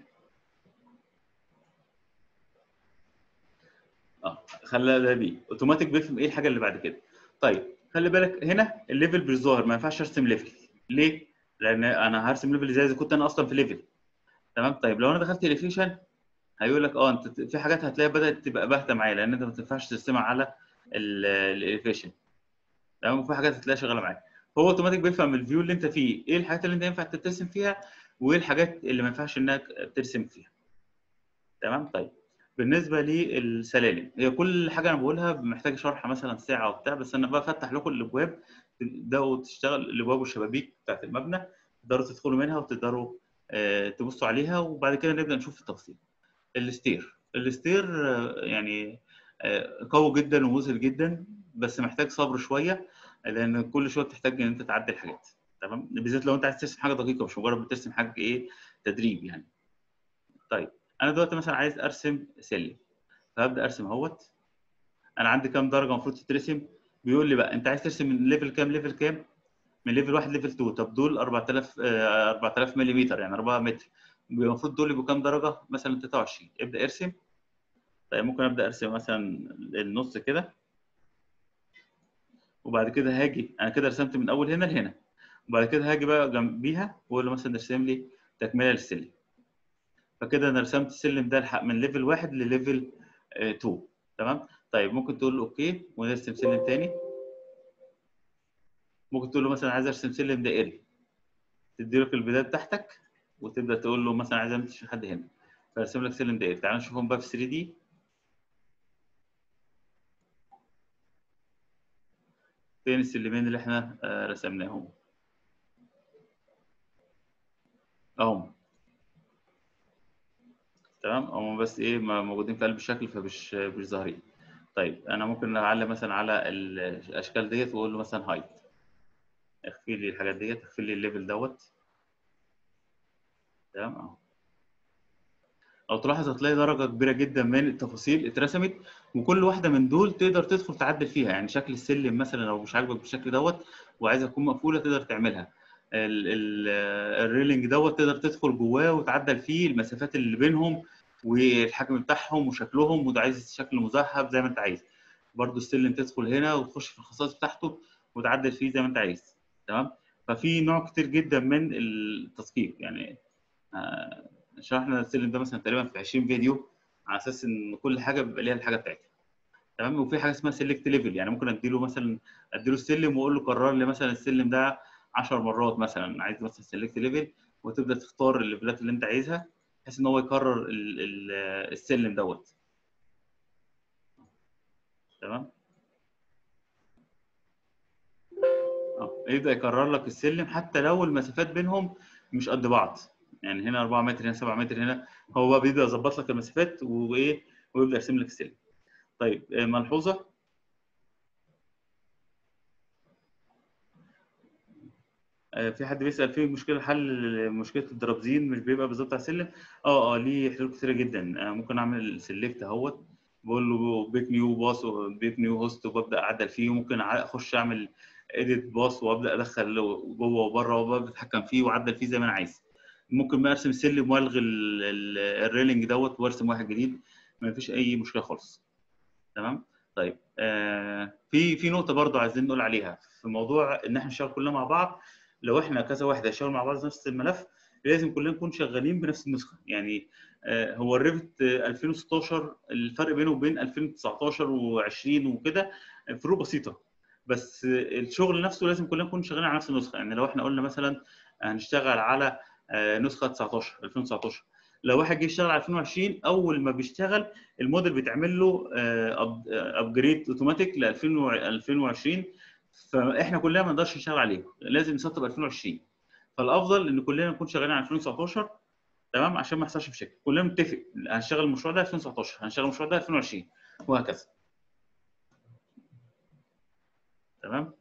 اه خلى ده بي اوتوماتيك بيفهم ايه الحاجه اللي بعد كده طيب خلي بالك هنا الليفل بالظاهر ما ينفعش ارسم ليفل ليه لان انا هرسم ليفل زي اذا كنت انا اصلا في ليفل تمام طيب لو انا دخلت الافيشن هيقول لك اه انت في حاجات هتلاقيها بدات تبقى باهته معايا لان انت ما تنفعش ترسمها على الافيشن تمام وفي حاجات هتلاقيها شغاله معاك هو اوتوماتيك بيفهم الفيو اللي انت فيه ايه الحاجات اللي انت ينفع ترسم فيها وايه الحاجات اللي ما ينفعش انك ترسم فيها تمام طيب بالنسبه للسلالم هي كل حاجه انا بقولها محتاجه شرح مثلا ساعه وبتاع بس انا بفتح لكم الابواب تبداوا تشتغل الابواب والشبابيك بتاعت المبنى تقدروا تدخلوا منها وتقدروا آه، تبصوا عليها وبعد كده نبدا نشوف التفاصيل الستير الستير آه، يعني آه، قوي جدا ومذهل جدا بس محتاج صبر شويه لان كل شويه بتحتاج ان انت تعدل حاجات تمام بالذات لو انت عايز ترسم حاجه دقيقه مش مجرد بترسم حاجه ايه تدريب يعني طيب انا دلوقتي مثلا عايز ارسم سلم فهبدا ارسم اهوت انا عندي كام درجه المفروض تترسم بيقول لي بقى انت عايز ترسم من ليفل كام ليفل كام من ليفل 1 ليفل 2 طب دول 4000 آه، 4000 ملم يعني 4 متر المفروض دول يبقوا كام درجه مثلا 23 ابدا ارسم طيب ممكن ابدا ارسم مثلا النص كده وبعد كده هاجي انا كده رسمت من اول هنا لهنا وبعد كده هاجي بقى جنبيها واقول له مثلا ارسم لي تكمله للسلم فكده انا رسمت السلم ده لحق من ليفل 1 لليفل 2 تمام طيب ممكن تقول له اوكي ونرسم سلم تاني ممكن تقول له مثلا عايز ارسم سلم دائري تدي لك البدايه بتاعتك وتبدا تقول له مثلا عايز امشي لحد هنا فارسم لك سلم دائري تعال نشوفهم بقى في 3 دي فين السلمين اللي احنا آه، رسمناهم اهم تمام هم بس ايه ما- موجودين في قلب الشكل فمش مش ظاهرين طيب انا ممكن اعلم مثلا على الاشكال ديت واقول له مثلا هايد اخفي لي الحاجات ديت اخفي لي الليفل دوت تمام اهو لو تلاحظ هتلاقي درجة كبيرة جدا من التفاصيل اترسمت وكل واحدة من دول تقدر تدخل تعدل فيها يعني شكل السلم مثلا لو مش عاجبك بالشكل دوت وعايزها تكون مقفولة تقدر تعملها ال- ال- الريلينج دوت تقدر تدخل جواه وتعدل فيه المسافات اللي بينهم والحجم بتاعهم وشكلهم وده عايز شكل مذهب زي ما انت عايز برضو السلم تدخل هنا وتخش في الخصائص بتاعته وتعدل فيه زي ما انت عايز تمام ففي نوع كتير جدا من التثقيف يعني آه، شرحنا السلم ده مثلا تقريبا في 20 فيديو على اساس ان كل حاجه بيبقى ليها الحاجه بتاعتها تمام وفي حاجه اسمها سيلكت ليفل يعني ممكن اديله مثلا اديله السلم واقول له كرر لي مثلا السلم ده 10 مرات مثلا عايز مثلا سيلكت ليفل وتبدا تختار الليفلات اللي انت عايزها بحيث ان هو يكرر ال- ال- السلم دوت تمام اه يبدا يكرر لك السلم حتى لو المسافات بينهم مش قد بعض يعني هنا 4 متر هنا 7 متر هنا هو بقى بيبدا يظبط لك المسافات وايه ويبدا يرسم لك السلم طيب آه، ملحوظه آه، في حد بيسال في مشكله حل مشكله الدرابزين مش بيبقى بالظبط على السلم اه اه ليه حلول كتيره جدا آه، ممكن اعمل سيلكت اهوت بقول له بيك نيو باص وبيك نيو هوست وببدا اعدل فيه وممكن أع- اخش اعمل اديت باص وابدا ادخل جوه وبره وابدا اتحكم فيه واعدل فيه زي ما انا عايز ممكن بقى ارسم السلم والغي ال- ال- الريلينج دوت وارسم واحد جديد ما فيش اي مشكله خالص تمام طيب آه في في نقطه برضو عايزين نقول عليها في موضوع ان احنا نشتغل كلنا مع بعض لو احنا كذا واحد هيشتغل مع بعض نفس الملف لازم كلنا نكون شغالين بنفس النسخه يعني آه هو الريفت آه، 2016 الفرق بينه وبين 2019 و20 وكده فروق بسيطه بس آه، الشغل نفسه لازم كلنا نكون شغالين على نفس النسخه يعني لو احنا قلنا مثلا هنشتغل على آه، نسخه 19 2019 لو واحد جه يشتغل على 2020 اول ما بيشتغل الموديل بيتعمل له ابجريد اوتوماتيك ل 2020 فاحنا كلنا ما نقدرش نشتغل عليه لازم نسطب 2020 فالافضل ان كلنا نكون شغالين على 2019 تمام عشان ما يحصلش مشاكل كلنا نتفق هنشتغل المشروع ده 2019 هنشتغل المشروع ده 2020 وهكذا تمام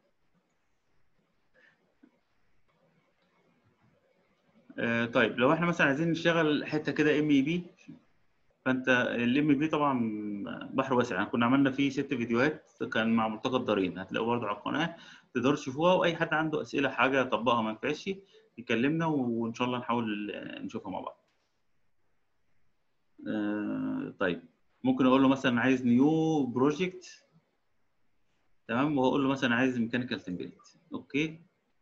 آه طيب لو احنا مثلا عايزين نشتغل حته كده ام اي بي فانت الام اي بي طبعا بحر واسع يعني كنا عملنا فيه ست فيديوهات كان مع ملتقى الدارين هتلاقوه برضه على القناه تقدروا تشوفوها واي حد عنده اسئله حاجه يطبقها ما ينفعش يكلمنا وان شاء الله نحاول نشوفها مع بعض آه طيب ممكن اقول له مثلا عايز نيو بروجكت تمام وهقول له مثلا عايز ميكانيكال تمبليت اوكي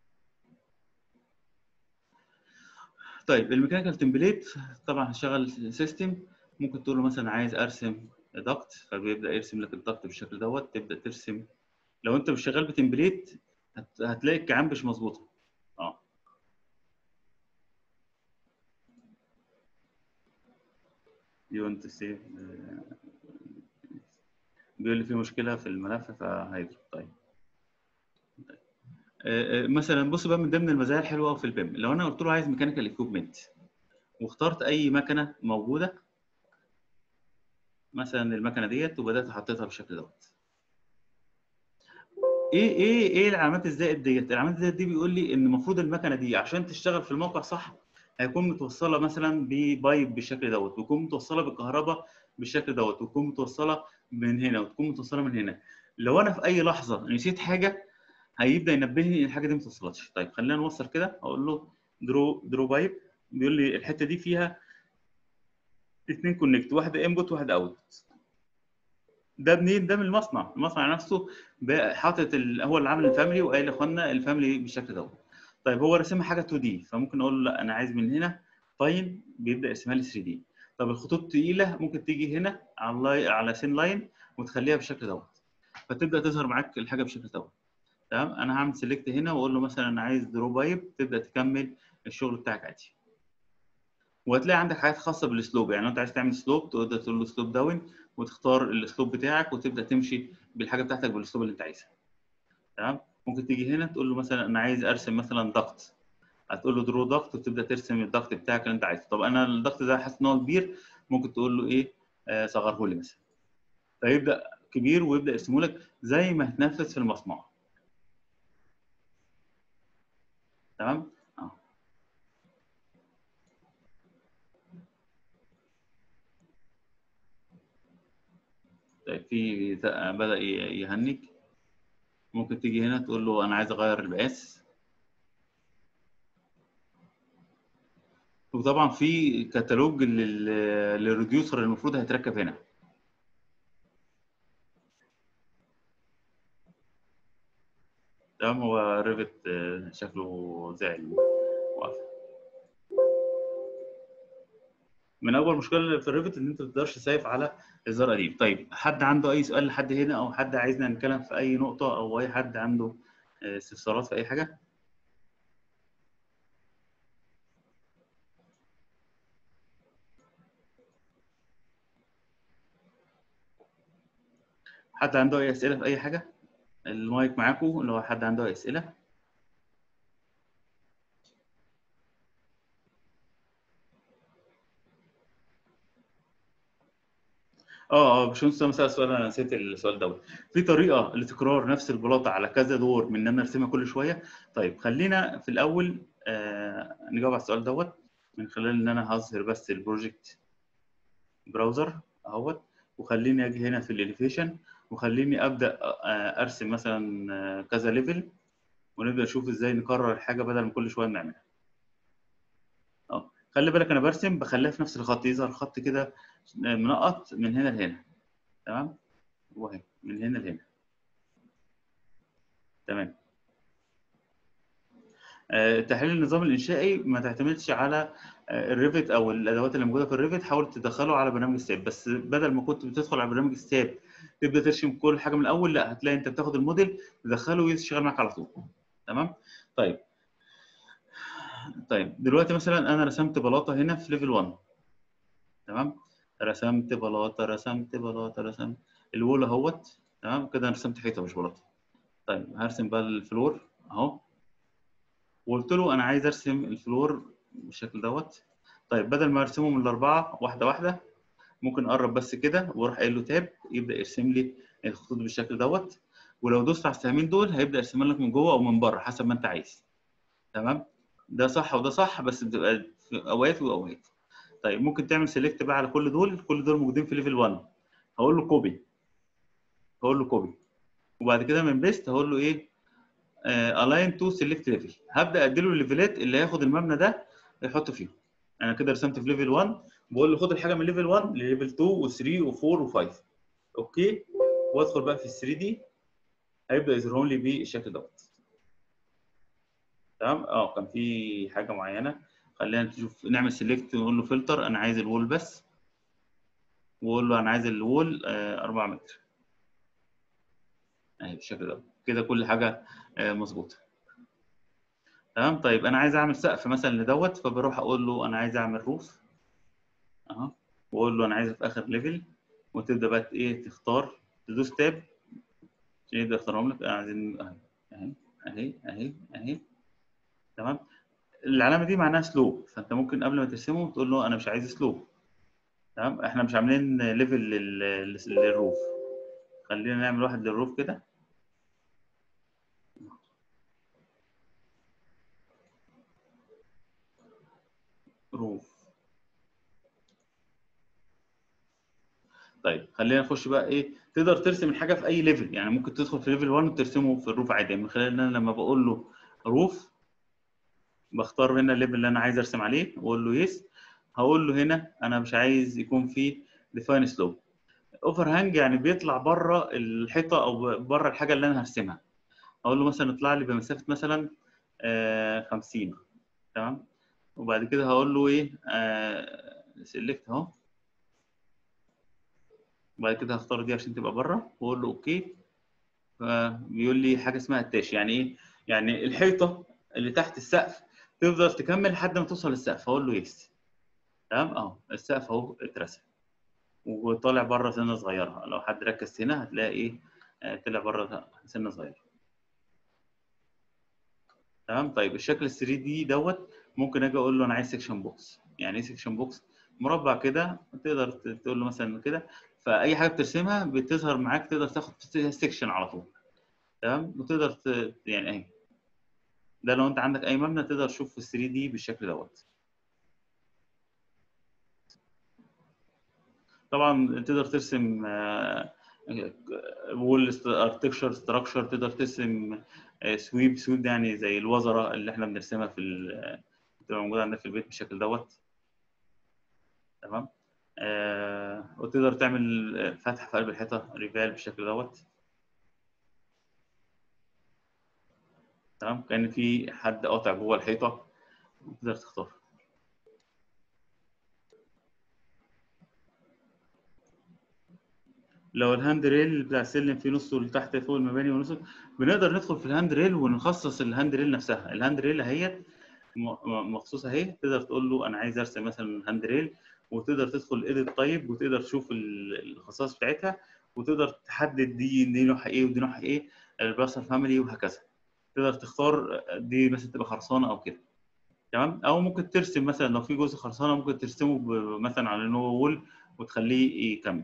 طيب الميكانيكال تمبليت طبعا هشغل سيستم ممكن تقول له مثلا عايز ارسم دكت فبيبدا يرسم لك الدكت بالشكل دوت تبدا ترسم لو انت مش شغال بتمبليت هت... هتلاقي الكعان مش مظبوطه اه يو انت سيف بيقول لي في مشكله في الملف فهيضرب طيب آه، آه، مثلا بص بقى من ضمن المزايا الحلوه أوي في البيم لو انا قلت له عايز ميكانيكال ايكويبمنت واخترت اي مكنه موجوده مثلا المكنه ديت وبدات حطيتها بالشكل دوت ايه ايه ايه العلامات الزائد ديت العلامات الزائد دي بيقول لي ان المفروض المكنه دي عشان تشتغل في الموقع صح هيكون متوصله مثلا ببايب بالشكل دوت ويكون متوصله بالكهرباء بالشكل دوت وتكون متوصله من هنا وتكون متوصله من هنا لو انا في اي لحظه نسيت حاجه هيبدا ينبهني ان الحاجه دي ما توصلتش طيب خلينا نوصل كده اقول له درو درو بايب بيقول لي الحته دي فيها اثنين كونكت واحده انبوت واحده اوت ده منين ده من المصنع المصنع نفسه بقى حاطط ال... هو اللي عامل الفاميلي وقايل لاخواننا الفاميلي بالشكل دوت طيب هو راسمها حاجه 2 دي فممكن اقول له لا انا عايز من هنا فاين بيبدا يرسمها لي 3 دي طب الخطوط الثقيله ممكن تيجي هنا على اللاي... على سين لاين وتخليها بالشكل دوت فتبدا تظهر معاك الحاجه بالشكل دوت تمام انا هعمل سيلكت هنا واقول له مثلا انا عايز درو بايب تبدا تكمل الشغل بتاعك عادي وهتلاقي عندك حاجات خاصه بالسلوب يعني لو انت عايز تعمل سلوب تقدر تقول له سلوب داون وتختار الاسلوب بتاعك وتبدا تمشي بالحاجه بتاعتك بالاسلوب اللي انت عايزها تمام ممكن تيجي هنا تقول له مثلا انا عايز ارسم مثلا ضغط هتقول له درو ضغط وتبدا ترسم الضغط بتاعك اللي انت عايزه طب انا الضغط ده حاسس ان هو كبير ممكن تقول له ايه آه صغره لي مثلا فيبدا كبير ويبدا يرسمه لك زي ما هتنفذ في المصنع تمام اه طيب في بدا يهنج ممكن تيجي هنا تقول له انا عايز اغير المقاس وطبعا في كتالوج للريديوسر المفروض هيتركب هنا تمام هو ريفت شكله زعل وقف من اول مشكله في الريفت ان انت ما تقدرش تسيف على اصدار قديم طيب حد عنده اي سؤال لحد هنا او حد عايزنا نتكلم في اي نقطه او اي حد عنده استفسارات في اي حاجه حد عنده اي اسئله في اي حاجه المايك معاكم لو حد عنده اي اسئله اه اه باشمهندس اسامه سال سؤال انا نسيت السؤال دوت في طريقه لتكرار نفس البلاطه على كذا دور من ان انا ارسمها كل شويه طيب خلينا في الاول آه نجاوب على السؤال دوت من خلال ان انا هظهر بس البروجكت براوزر اهوت وخليني اجي هنا في الاليفيشن وخليني ابدا آه ارسم مثلا آه كذا ليفل ونبدا نشوف ازاي نكرر الحاجه بدل ما كل شويه نعملها اه خلي بالك انا برسم بخليها في نفس الخط يظهر خط كده منقط من هنا لهنا تمام وهي من هنا لهنا تمام تحليل النظام الانشائي ما تعتمدش على الريفت او الادوات اللي موجوده في الريفت حاول تدخله على برنامج الساب بس بدل ما كنت بتدخل على برنامج الساب تبدا ترسم كل حاجه من الاول لا هتلاقي انت بتاخد الموديل تدخله ويشتغل معاك على طول تمام طيب طيب دلوقتي مثلا انا رسمت بلاطه هنا في ليفل 1 تمام رسمت بلاطه رسمت بلاطه رسمت الوول اهوت تمام كده انا رسمت حيطه مش بلاطه طيب هرسم بقى الفلور اهو وقلت له انا عايز ارسم الفلور بالشكل دوت طيب بدل ما ارسمه من الاربعه واحده واحده ممكن اقرب بس كده واروح قايل له تاب يبدا يرسم لي الخطوط بالشكل دوت ولو دوست على السهمين دول هيبدا يرسم لك من جوه او من بره حسب ما انت عايز تمام ده صح وده صح بس بتبقى في اوقات واوقات طيب ممكن تعمل سيلكت بقى على كل دول كل دول موجودين في ليفل 1 هقول له كوبي هقول له كوبي وبعد كده من بيست هقول له ايه الاين تو سيلكت ليفل هبدا ادي له الليفلات اللي هياخد المبنى ده يحطه فيه انا كده رسمت في ليفل 1 بقول له خد الحاجه من ليفل 1 لليفل 2 و3 و4 و5 اوكي وادخل بقى في ال 3 دي هيبدا يظهرهم لي بالشكل دوت تمام اه كان في حاجه معينه خلينا نشوف نعمل سيلكت ونقول له فلتر انا عايز الوول بس واقول له انا عايز الوول 4 متر اهي بالشكل ده كده كل حاجه مظبوطه تمام طيب انا عايز اعمل سقف مثلا لدوت فبروح اقول له انا عايز اعمل روف اهو واقول له انا عايزه في اخر ليفل وتبدا بقى ايه تختار تدوس تاب يبدا يختارهم لك عايزين اهي اهي اهي اهي اهي تمام العلامه دي معناها سلوب فانت ممكن قبل ما ترسمه تقول له انا مش عايز سلوب تمام احنا مش عاملين ليفل للروف خلينا نعمل واحد للروف كده روف طيب خلينا نخش بقى ايه تقدر ترسم الحاجه في اي ليفل يعني ممكن تدخل في ليفل 1 وترسمه في الروف عادي من خلال ان انا لما بقول له روف بختار هنا الليفل اللي انا عايز ارسم عليه واقول له يس هقول له هنا انا مش عايز يكون فيه ديفاين سلوب اوفر هانج يعني بيطلع بره الحيطه او بره الحاجه اللي انا هرسمها اقول له مثلا اطلع لي بمسافه مثلا آه 50 تمام وبعد كده هقول له ايه آه سيلكت اهو وبعد كده هختار دي عشان تبقى بره واقول له اوكي فبيقول لي حاجه اسمها التاش يعني ايه يعني الحيطه اللي تحت السقف تفضل تكمل لحد ما توصل للسقف اقول له يس تمام اهو السقف اهو اترسم وطالع بره سنه صغيره لو حد ركز هنا هتلاقي ايه آه طلع بره سنه صغيره تمام طيب الشكل ال 3 دي دوت ممكن اجي اقول له انا عايز سكشن بوكس يعني ايه سكشن بوكس مربع كده تقدر تقول له مثلا كده فاي حاجه بترسمها بتظهر معاك تقدر تاخد سكشن على طول تمام وتقدر ت... يعني اهي ده لو انت عندك اي مبنى تقدر تشوف في ال 3 دي بالشكل دوت طبعا تقدر ترسم وول اركتكشر ستراكشر تقدر ترسم سويب سويب ده يعني زي الوزره اللي احنا بنرسمها في بتبقى موجوده عندنا في البيت بالشكل دوت تمام آه وتقدر تعمل فتح في قلب الحيطه ريفال بالشكل دوت تمام كان في حد قاطع جوه الحيطه تقدر تختار لو الهاند ريل بتاع السلم فيه نصه لتحت فوق المباني ونصه بنقدر ندخل في الهاند ريل ونخصص الهاند ريل نفسها الهاند ريل اهيت م- مخصوصه اهي تقدر تقول له انا عايز ارسم مثلا هاند ريل وتقدر تدخل ايديت طيب وتقدر تشوف ال- الخصائص بتاعتها وتقدر تحدد دي دي نوعها ايه ودي نوعها ايه البلاستر فاميلي وهكذا تقدر تختار دي مثلا تبقى خرسانه او كده تمام او ممكن ترسم مثلا لو في جزء خرسانه ممكن ترسمه ب- مثلا على ان هو وول وتخليه يكمل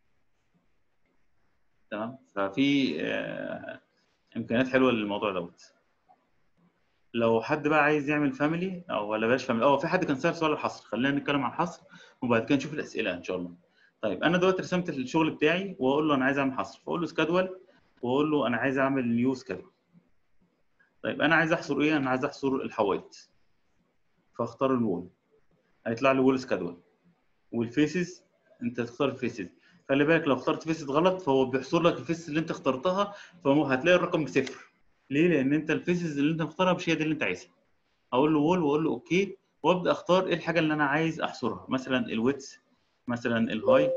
تمام ففي آه، امكانيات حلوه للموضوع دوت لو حد بقى عايز يعمل فاميلي او ولا بلاش فاميلي اه في حد كان سأل سؤال الحصر خلينا نتكلم عن الحصر وبعد كده نشوف الاسئله ان شاء الله طيب انا دلوقتي رسمت الشغل بتاعي واقول له انا عايز اعمل حصر فاقول له سكادول واقول له انا عايز اعمل نيو سكادول طيب انا عايز احصر ايه انا عايز احصر الحوايط فاختار الوول هيطلع لي وول سكادول والفيسز انت تختار الفيسز خلي بالك لو اخترت فيسز غلط فهو بيحصر لك الفيسز اللي انت اخترتها فهو هتلاقي الرقم بصفر ليه؟ لان انت الفيسز اللي انت مختارها مش هي دي اللي انت عايزها اقول له وول واقول له اوكي وابدا اختار ايه الحاجه اللي انا عايز احصرها مثلا الويتس مثلا الهاي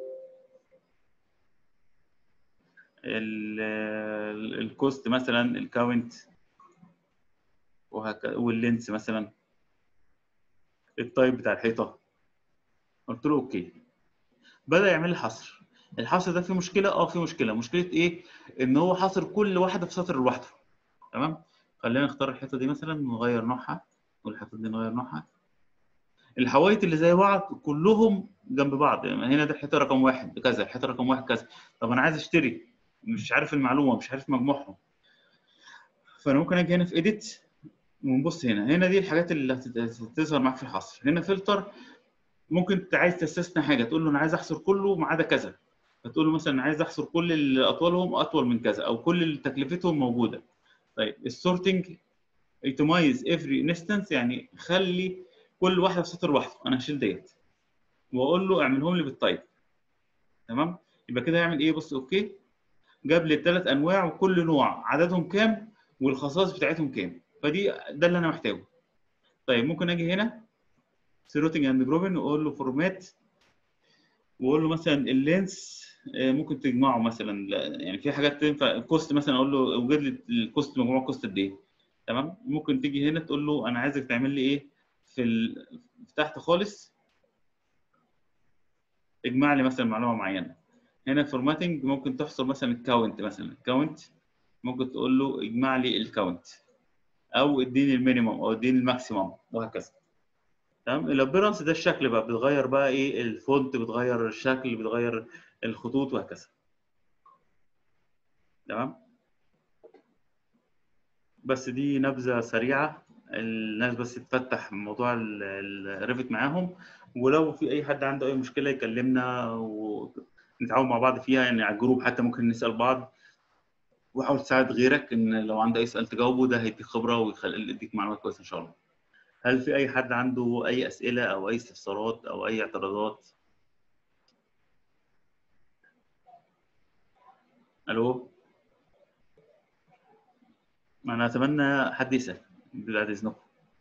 ال- ال- الكوست مثلا الكاونت وهكذا واللينس مثلا التايب بتاع الحيطه قلت له اوكي بدا يعمل لي حصر الحصر ده فيه مشكله اه فيه مشكله مشكله ايه ان هو حاصر كل واحده في سطر لوحده تمام خلينا نختار الحته دي مثلا ونغير نوعها والحته دي نغير نوعها الحوايط اللي زي بعض كلهم جنب بعض يعني هنا ده الحته رقم واحد كذا الحته رقم واحد كذا طب انا عايز اشتري مش عارف المعلومه مش عارف مجموعهم فانا ممكن اجي هنا في اديت ونبص هنا هنا دي الحاجات اللي هتت- هتظهر معاك في الحصر هنا فلتر ممكن انت عايز تستثنى حاجه تقول له انا عايز احصر كله ما عدا كذا فتقول له مثلا انا عايز احصر كل اللي اطولهم اطول من كذا او كل اللي تكلفتهم موجوده طيب السورتنج يتميز افري انستنس يعني خلي كل واحده في سطر لوحده انا هشيل ديت واقول له اعملهم لي بالتايب تمام يبقى كده يعمل ايه بص اوكي جاب لي الثلاث انواع وكل نوع عددهم كام والخصائص بتاعتهم كام فدي ده اللي انا محتاجه طيب ممكن اجي هنا سيروتنج اند جروبن واقول له فورمات واقول له مثلا اللينس آه، ممكن تجمعه مثلا لا، يعني في حاجات تنفع كوست مثلا اقول له اوجد لي الكوست مجموع كوست قد ايه تمام ممكن تيجي هنا تقول له انا عايزك تعمل لي ايه في, ال... في تحت خالص اجمع لي مثلا معلومه معينه هنا فورماتنج ممكن تحصر مثلا الكاونت مثلا الكاونت ممكن تقول له اجمع لي الكاونت او اديني المينيمم او اديني الماكسيمم وهكذا تمام الابيرنس ده الشكل بقى بتغير بقى ايه الفونت بتغير الشكل بتغير الخطوط وهكذا تمام بس دي نبذه سريعه الناس بس تفتح موضوع الريفت معاهم ولو في اي حد عنده اي مشكله يكلمنا ونتعاون مع بعض فيها يعني على الجروب حتى ممكن نسال بعض وحاول تساعد غيرك ان لو عنده اي سؤال تجاوبه ده هيديك خبره ويديك معلومات كويسه ان شاء الله هل في اي حد عنده اي اسئله او اي استفسارات او اي اعتراضات الو انا اتمنى حد يسال بعد اذنكم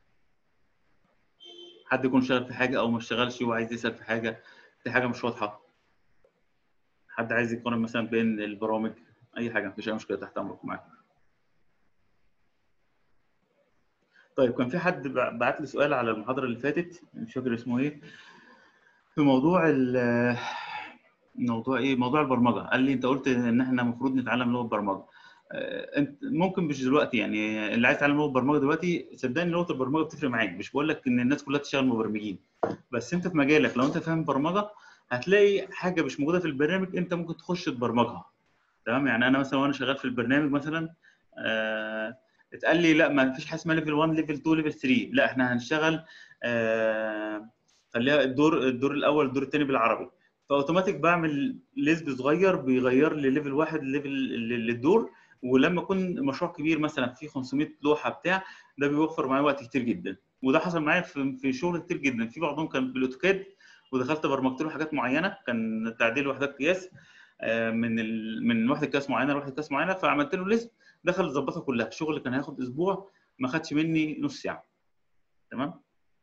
حد يكون شغال في حاجه او ما اشتغلش وعايز يسال في حاجه في حاجه مش واضحه حد عايز يقارن مثلا بين البرامج اي حاجه مفيش اي مشكله تحت امركم معاكم طيب كان في حد بعت لي سؤال على المحاضره اللي فاتت مش فاكر اسمه ايه في موضوع ال موضوع ايه موضوع البرمجه قال لي انت قلت ان احنا المفروض نتعلم لغه برمجه انت ممكن مش دلوقتي يعني اللي عايز يتعلم لغه برمجه دلوقتي صدقني لغه البرمجه بتفرق معاك مش بقول لك ان الناس كلها تشتغل مبرمجين بس انت في مجالك لو انت فاهم برمجه هتلاقي حاجه مش موجوده في البرنامج انت ممكن تخش تبرمجها تمام يعني انا مثلا وانا شغال في البرنامج مثلا آه اتقال لي لا ما فيش حاجه اسمها ليفل 1 ليفل 2 ليفل 3 لا احنا هنشتغل آه خليها الدور الدور الاول الدور الثاني بالعربي فاوتوماتيك بعمل ليسب صغير بيغير لي ليفل واحد ليفل للدور ولما يكون مشروع كبير مثلا فيه 500 لوحه بتاع ده بيوفر معايا وقت كتير جدا وده حصل معايا في في شغل كتير جدا في بعضهم كان بالاوتوكاد ودخلت برمجت له حاجات معينه كان تعديل وحدات قياس من ال... من وحده قياس معينه لوحده قياس معينه فعملت له ليست دخل ظبطها كلها الشغل اللي كان هياخد اسبوع ما خدش مني نص ساعه تمام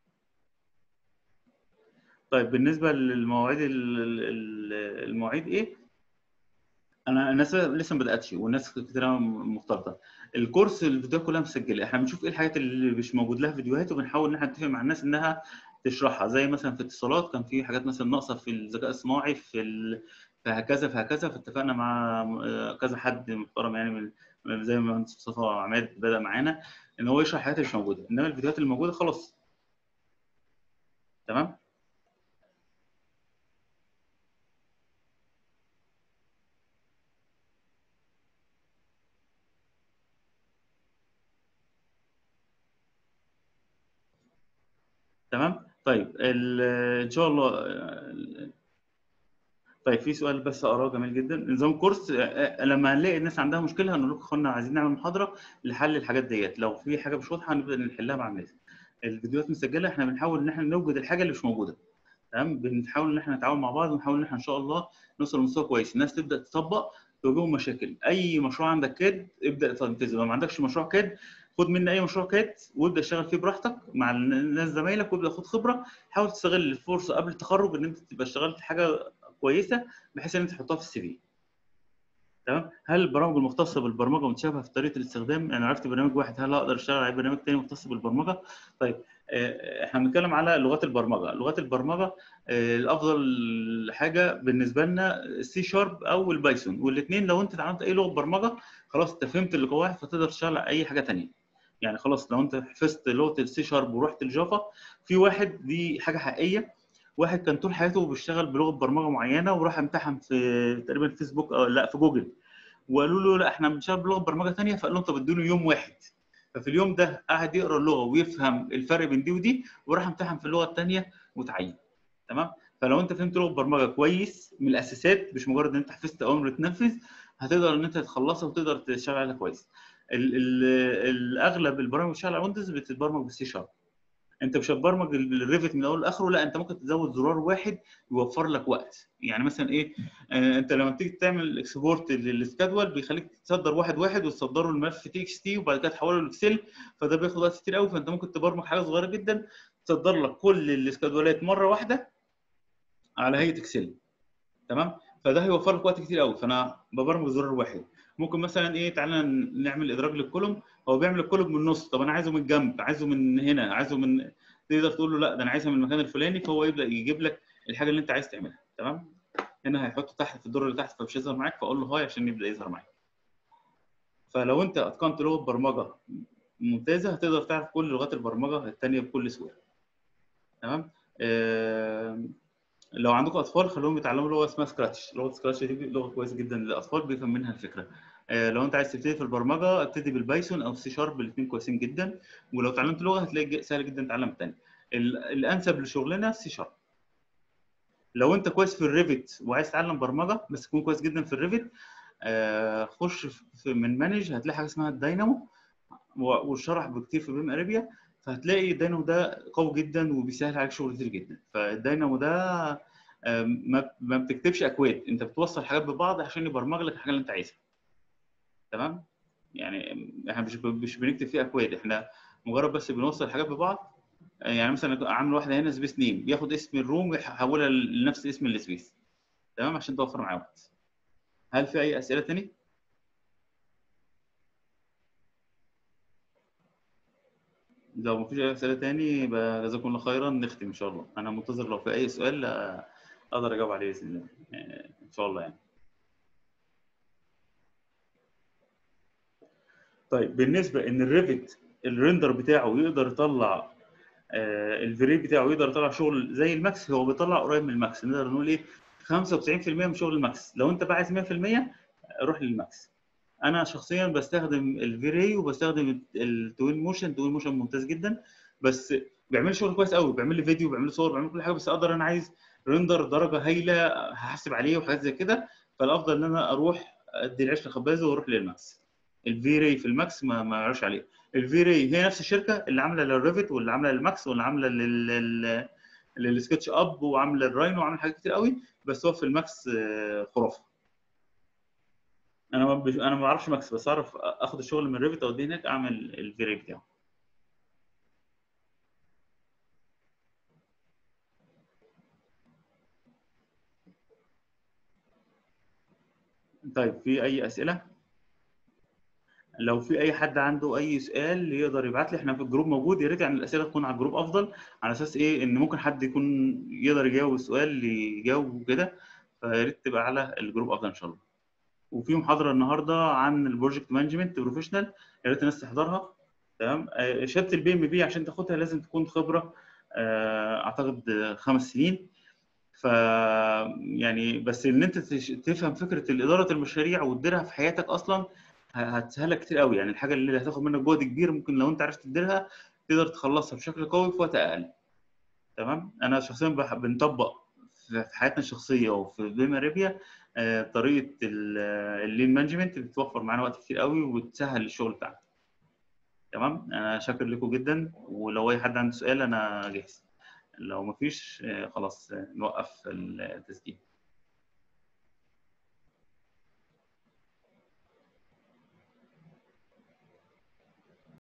طيب بالنسبه للمواعيد المواعيد ايه انا الناس لسه ما بداتش والناس كتير مختلطه الكورس الفيديوهات كلها مسجله احنا بنشوف ايه الحاجات اللي مش موجود لها فيديوهات وبنحاول ان احنا نتفق مع الناس انها تشرحها زي مثلا في اتصالات كان في حاجات مثلا ناقصه في الذكاء الصناعي في ال... فهكذا فهكذا فاتفقنا مع كذا حد محترم يعني من زي ما المهندس مصطفى عماد بدا معانا ان هو يشرح الحاجات اللي مش موجوده انما الفيديوهات اللي موجوده خلاص تمام تمام طيب ان شاء الله طيب في سؤال بس اقراه جميل جدا نظام كورس لما هنلاقي الناس عندها مشكله هنقول لكم اخوانا عايزين نعمل محاضره لحل الحاجات ديت لو في حاجه مش واضحه هنبدا نحلها مع الناس الفيديوهات مسجله احنا بنحاول ان احنا نوجد الحاجه اللي مش موجوده تمام بنحاول ان احنا نتعاون مع بعض ونحاول ان احنا ان شاء الله نوصل لمستوى كويس الناس تبدا تطبق تواجههم مشاكل اي مشروع عندك كاد ابدا تنفذه لو ما عندكش مشروع كاد خد مني اي مشروع كاد وابدا اشتغل فيه براحتك مع الناس زمايلك وابدا خد خبره حاول تستغل الفرصه قبل التخرج ان انت تبقى اشتغلت حاجه كويسه بحيث ان انت تحطها في السي في تمام هل البرامج المختصه بالبرمجه متشابهه في طريقه الاستخدام انا عرفت برنامج واحد هل اقدر اشتغل على برنامج ثاني مختص بالبرمجه طيب احنا بنتكلم على لغات البرمجه لغات البرمجه الافضل حاجه بالنسبه لنا السي شارب او البايثون والاثنين لو انت اتعلمت اي لغه برمجه خلاص انت فهمت القواعد فتقدر تشتغل على اي حاجه ثانيه يعني خلاص لو انت حفظت لغه السي شارب ورحت الجافا في واحد دي حاجه حقيقيه واحد كان طول حياته بيشتغل بلغه برمجه معينه وراح امتحن في تقريبا فيسبوك أو لا في جوجل وقالوا له لا احنا بنشتغل بلغه برمجه ثانيه فقال لهم طب ادوا يوم واحد ففي اليوم ده قعد يقرا اللغه ويفهم الفرق بين دي ودي وراح امتحن في اللغه الثانيه وتعين تمام فلو انت فهمت لغه برمجه كويس من الاساسات مش مجرد ان انت حفظت اوامر تنفذ هتقدر ان انت تخلصها وتقدر تشتغل عليها كويس الاغلب البرامج اللي بتشتغل على ويندوز بتتبرمج بالسي شارب انت مش هتبرمج الريفت من اول لاخره لا انت ممكن تزود زرار واحد يوفر لك وقت يعني مثلا ايه آه انت لما بتيجي تعمل اكسبورت للسكادول بيخليك تصدر واحد واحد وتصدره الملف تي اكس تي وبعد كده تحوله لاكسل فده بياخد وقت كتير قوي فانت ممكن تبرمج حاجه صغيره جدا تصدر لك كل السكادولات مره واحده على هيئه اكسل تمام فده هيوفر لك وقت كتير قوي فانا ببرمج زرار واحد ممكن مثلا ايه تعالى نعمل ادراج للكولوم هو بيعمل الكولوم من النص طب انا عايزه من الجنب عايزه من هنا عايزه من تقدر تقول له لا ده انا عايزها من المكان الفلاني فهو يبدا يجيب لك الحاجه اللي انت عايز تعملها تمام هنا هيحطه تحت في الدور اللي تحت فمش هيظهر معاك فاقول له هاي عشان يبدا يظهر معاك فلو انت اتقنت لغه برمجه ممتازه هتقدر تعرف كل لغات البرمجه الثانيه بكل سهوله تمام آه لو عندكم اطفال خلوهم يتعلموا لغه اسمها سكراتش لغه سكراتش دي لغه كويسه جدا للاطفال بيفهم منها الفكره آه لو انت عايز تبتدي في البرمجه ابتدي بالبايثون او سي شارب الاثنين كويسين جدا ولو اتعلمت لغه هتلاقي سهل جدا تتعلم الثانيه الانسب لشغلنا سي شارب لو انت كويس في الريفت وعايز تتعلم برمجه بس تكون كويس جدا في الريفت آه خش في من مانج هتلاقي حاجه اسمها الداينامو والشرح بكتير في بيم اريبيا فهتلاقي الداينامو ده قوي جدا وبيسهل عليك شغل كتير جدا فالداينامو ده ما بتكتبش اكواد انت بتوصل حاجات ببعض عشان يبرمج لك الحاجه اللي انت عايزها تمام يعني احنا مش مش بنكتب فيه اكواد احنا مجرد بس بنوصل حاجات ببعض يعني مثلا عامل واحده هنا سبيس نيم بياخد اسم الروم ويحولها لنفس اسم السبيس تمام عشان توفر معاه وقت هل في اي اسئله تاني لو مفيش اي اسئله تاني يبقى جزاكم الله خيرا نختم ان شاء الله انا منتظر لو في اي سؤال اقدر اجاوب عليه باذن الله ان شاء الله يعني طيب بالنسبه ان الريفت الريندر بتاعه يقدر يطلع آه الفري بتاعه يقدر يطلع شغل زي الماكس هو بيطلع قريب من الماكس نقدر نقول ايه 95% من شغل الماكس لو انت بقى عايز 100% روح للماكس انا شخصيا بستخدم الفيري وبستخدم التوين موشن توين موشن ممتاز جدا بس بيعمل شغل كويس قوي بيعمل لي فيديو بيعمل لي صور بيعمل كل حاجه بس اقدر انا عايز ريندر درجه هايله هحاسب عليه وحاجات زي كده فالافضل ان انا اروح ادي العيش لخبازه واروح للماكس الفيري في الماكس ما ما اعرفش عليه الفيري هي نفس الشركه اللي عامله للريفت واللي عامله للماكس واللي عامله لل للسكتش اب وعامله الراينو وعامله حاجات كتير قوي بس هو في الماكس خرافه انا ما بش... انا ما بعرفش ماكس بس اعرف اخد الشغل من ريفت اوديه هناك اعمل الفيري بتاعه طيب في اي اسئله لو في اي حد عنده اي سؤال يقدر يبعت لي احنا في الجروب موجود يا ريت يعني الاسئله تكون على الجروب افضل على اساس ايه ان ممكن حد يكون يقدر يجاوب السؤال اللي يجاوب كده فيا ريت تبقى على الجروب افضل ان شاء الله وفي محاضره النهارده عن البروجكت مانجمنت بروفيشنال يا ريت الناس تحضرها تمام آه، شهاده البي ام بي عشان تاخدها لازم تكون خبره آه، اعتقد خمس سنين ف يعني بس ان انت تش- تفهم فكره اداره المشاريع وتديرها في حياتك اصلا ه- هتسهلك كتير قوي يعني الحاجه اللي هتاخد منك جهد كبير ممكن لو انت عرفت تديرها تقدر تخلصها بشكل قوي في وقت اقل تمام انا شخصيا بح- بنطبق في في حياتنا الشخصيه وفي بيما ريبيا آه، طريقه اللين مانجمنت بتوفر معانا وقت كتير قوي وتسهل الشغل بتاعنا تمام انا شاكر لكم جدا ولو اي حد عنده سؤال انا جاهز لو مفيش آه، خلاص آه، نوقف التسجيل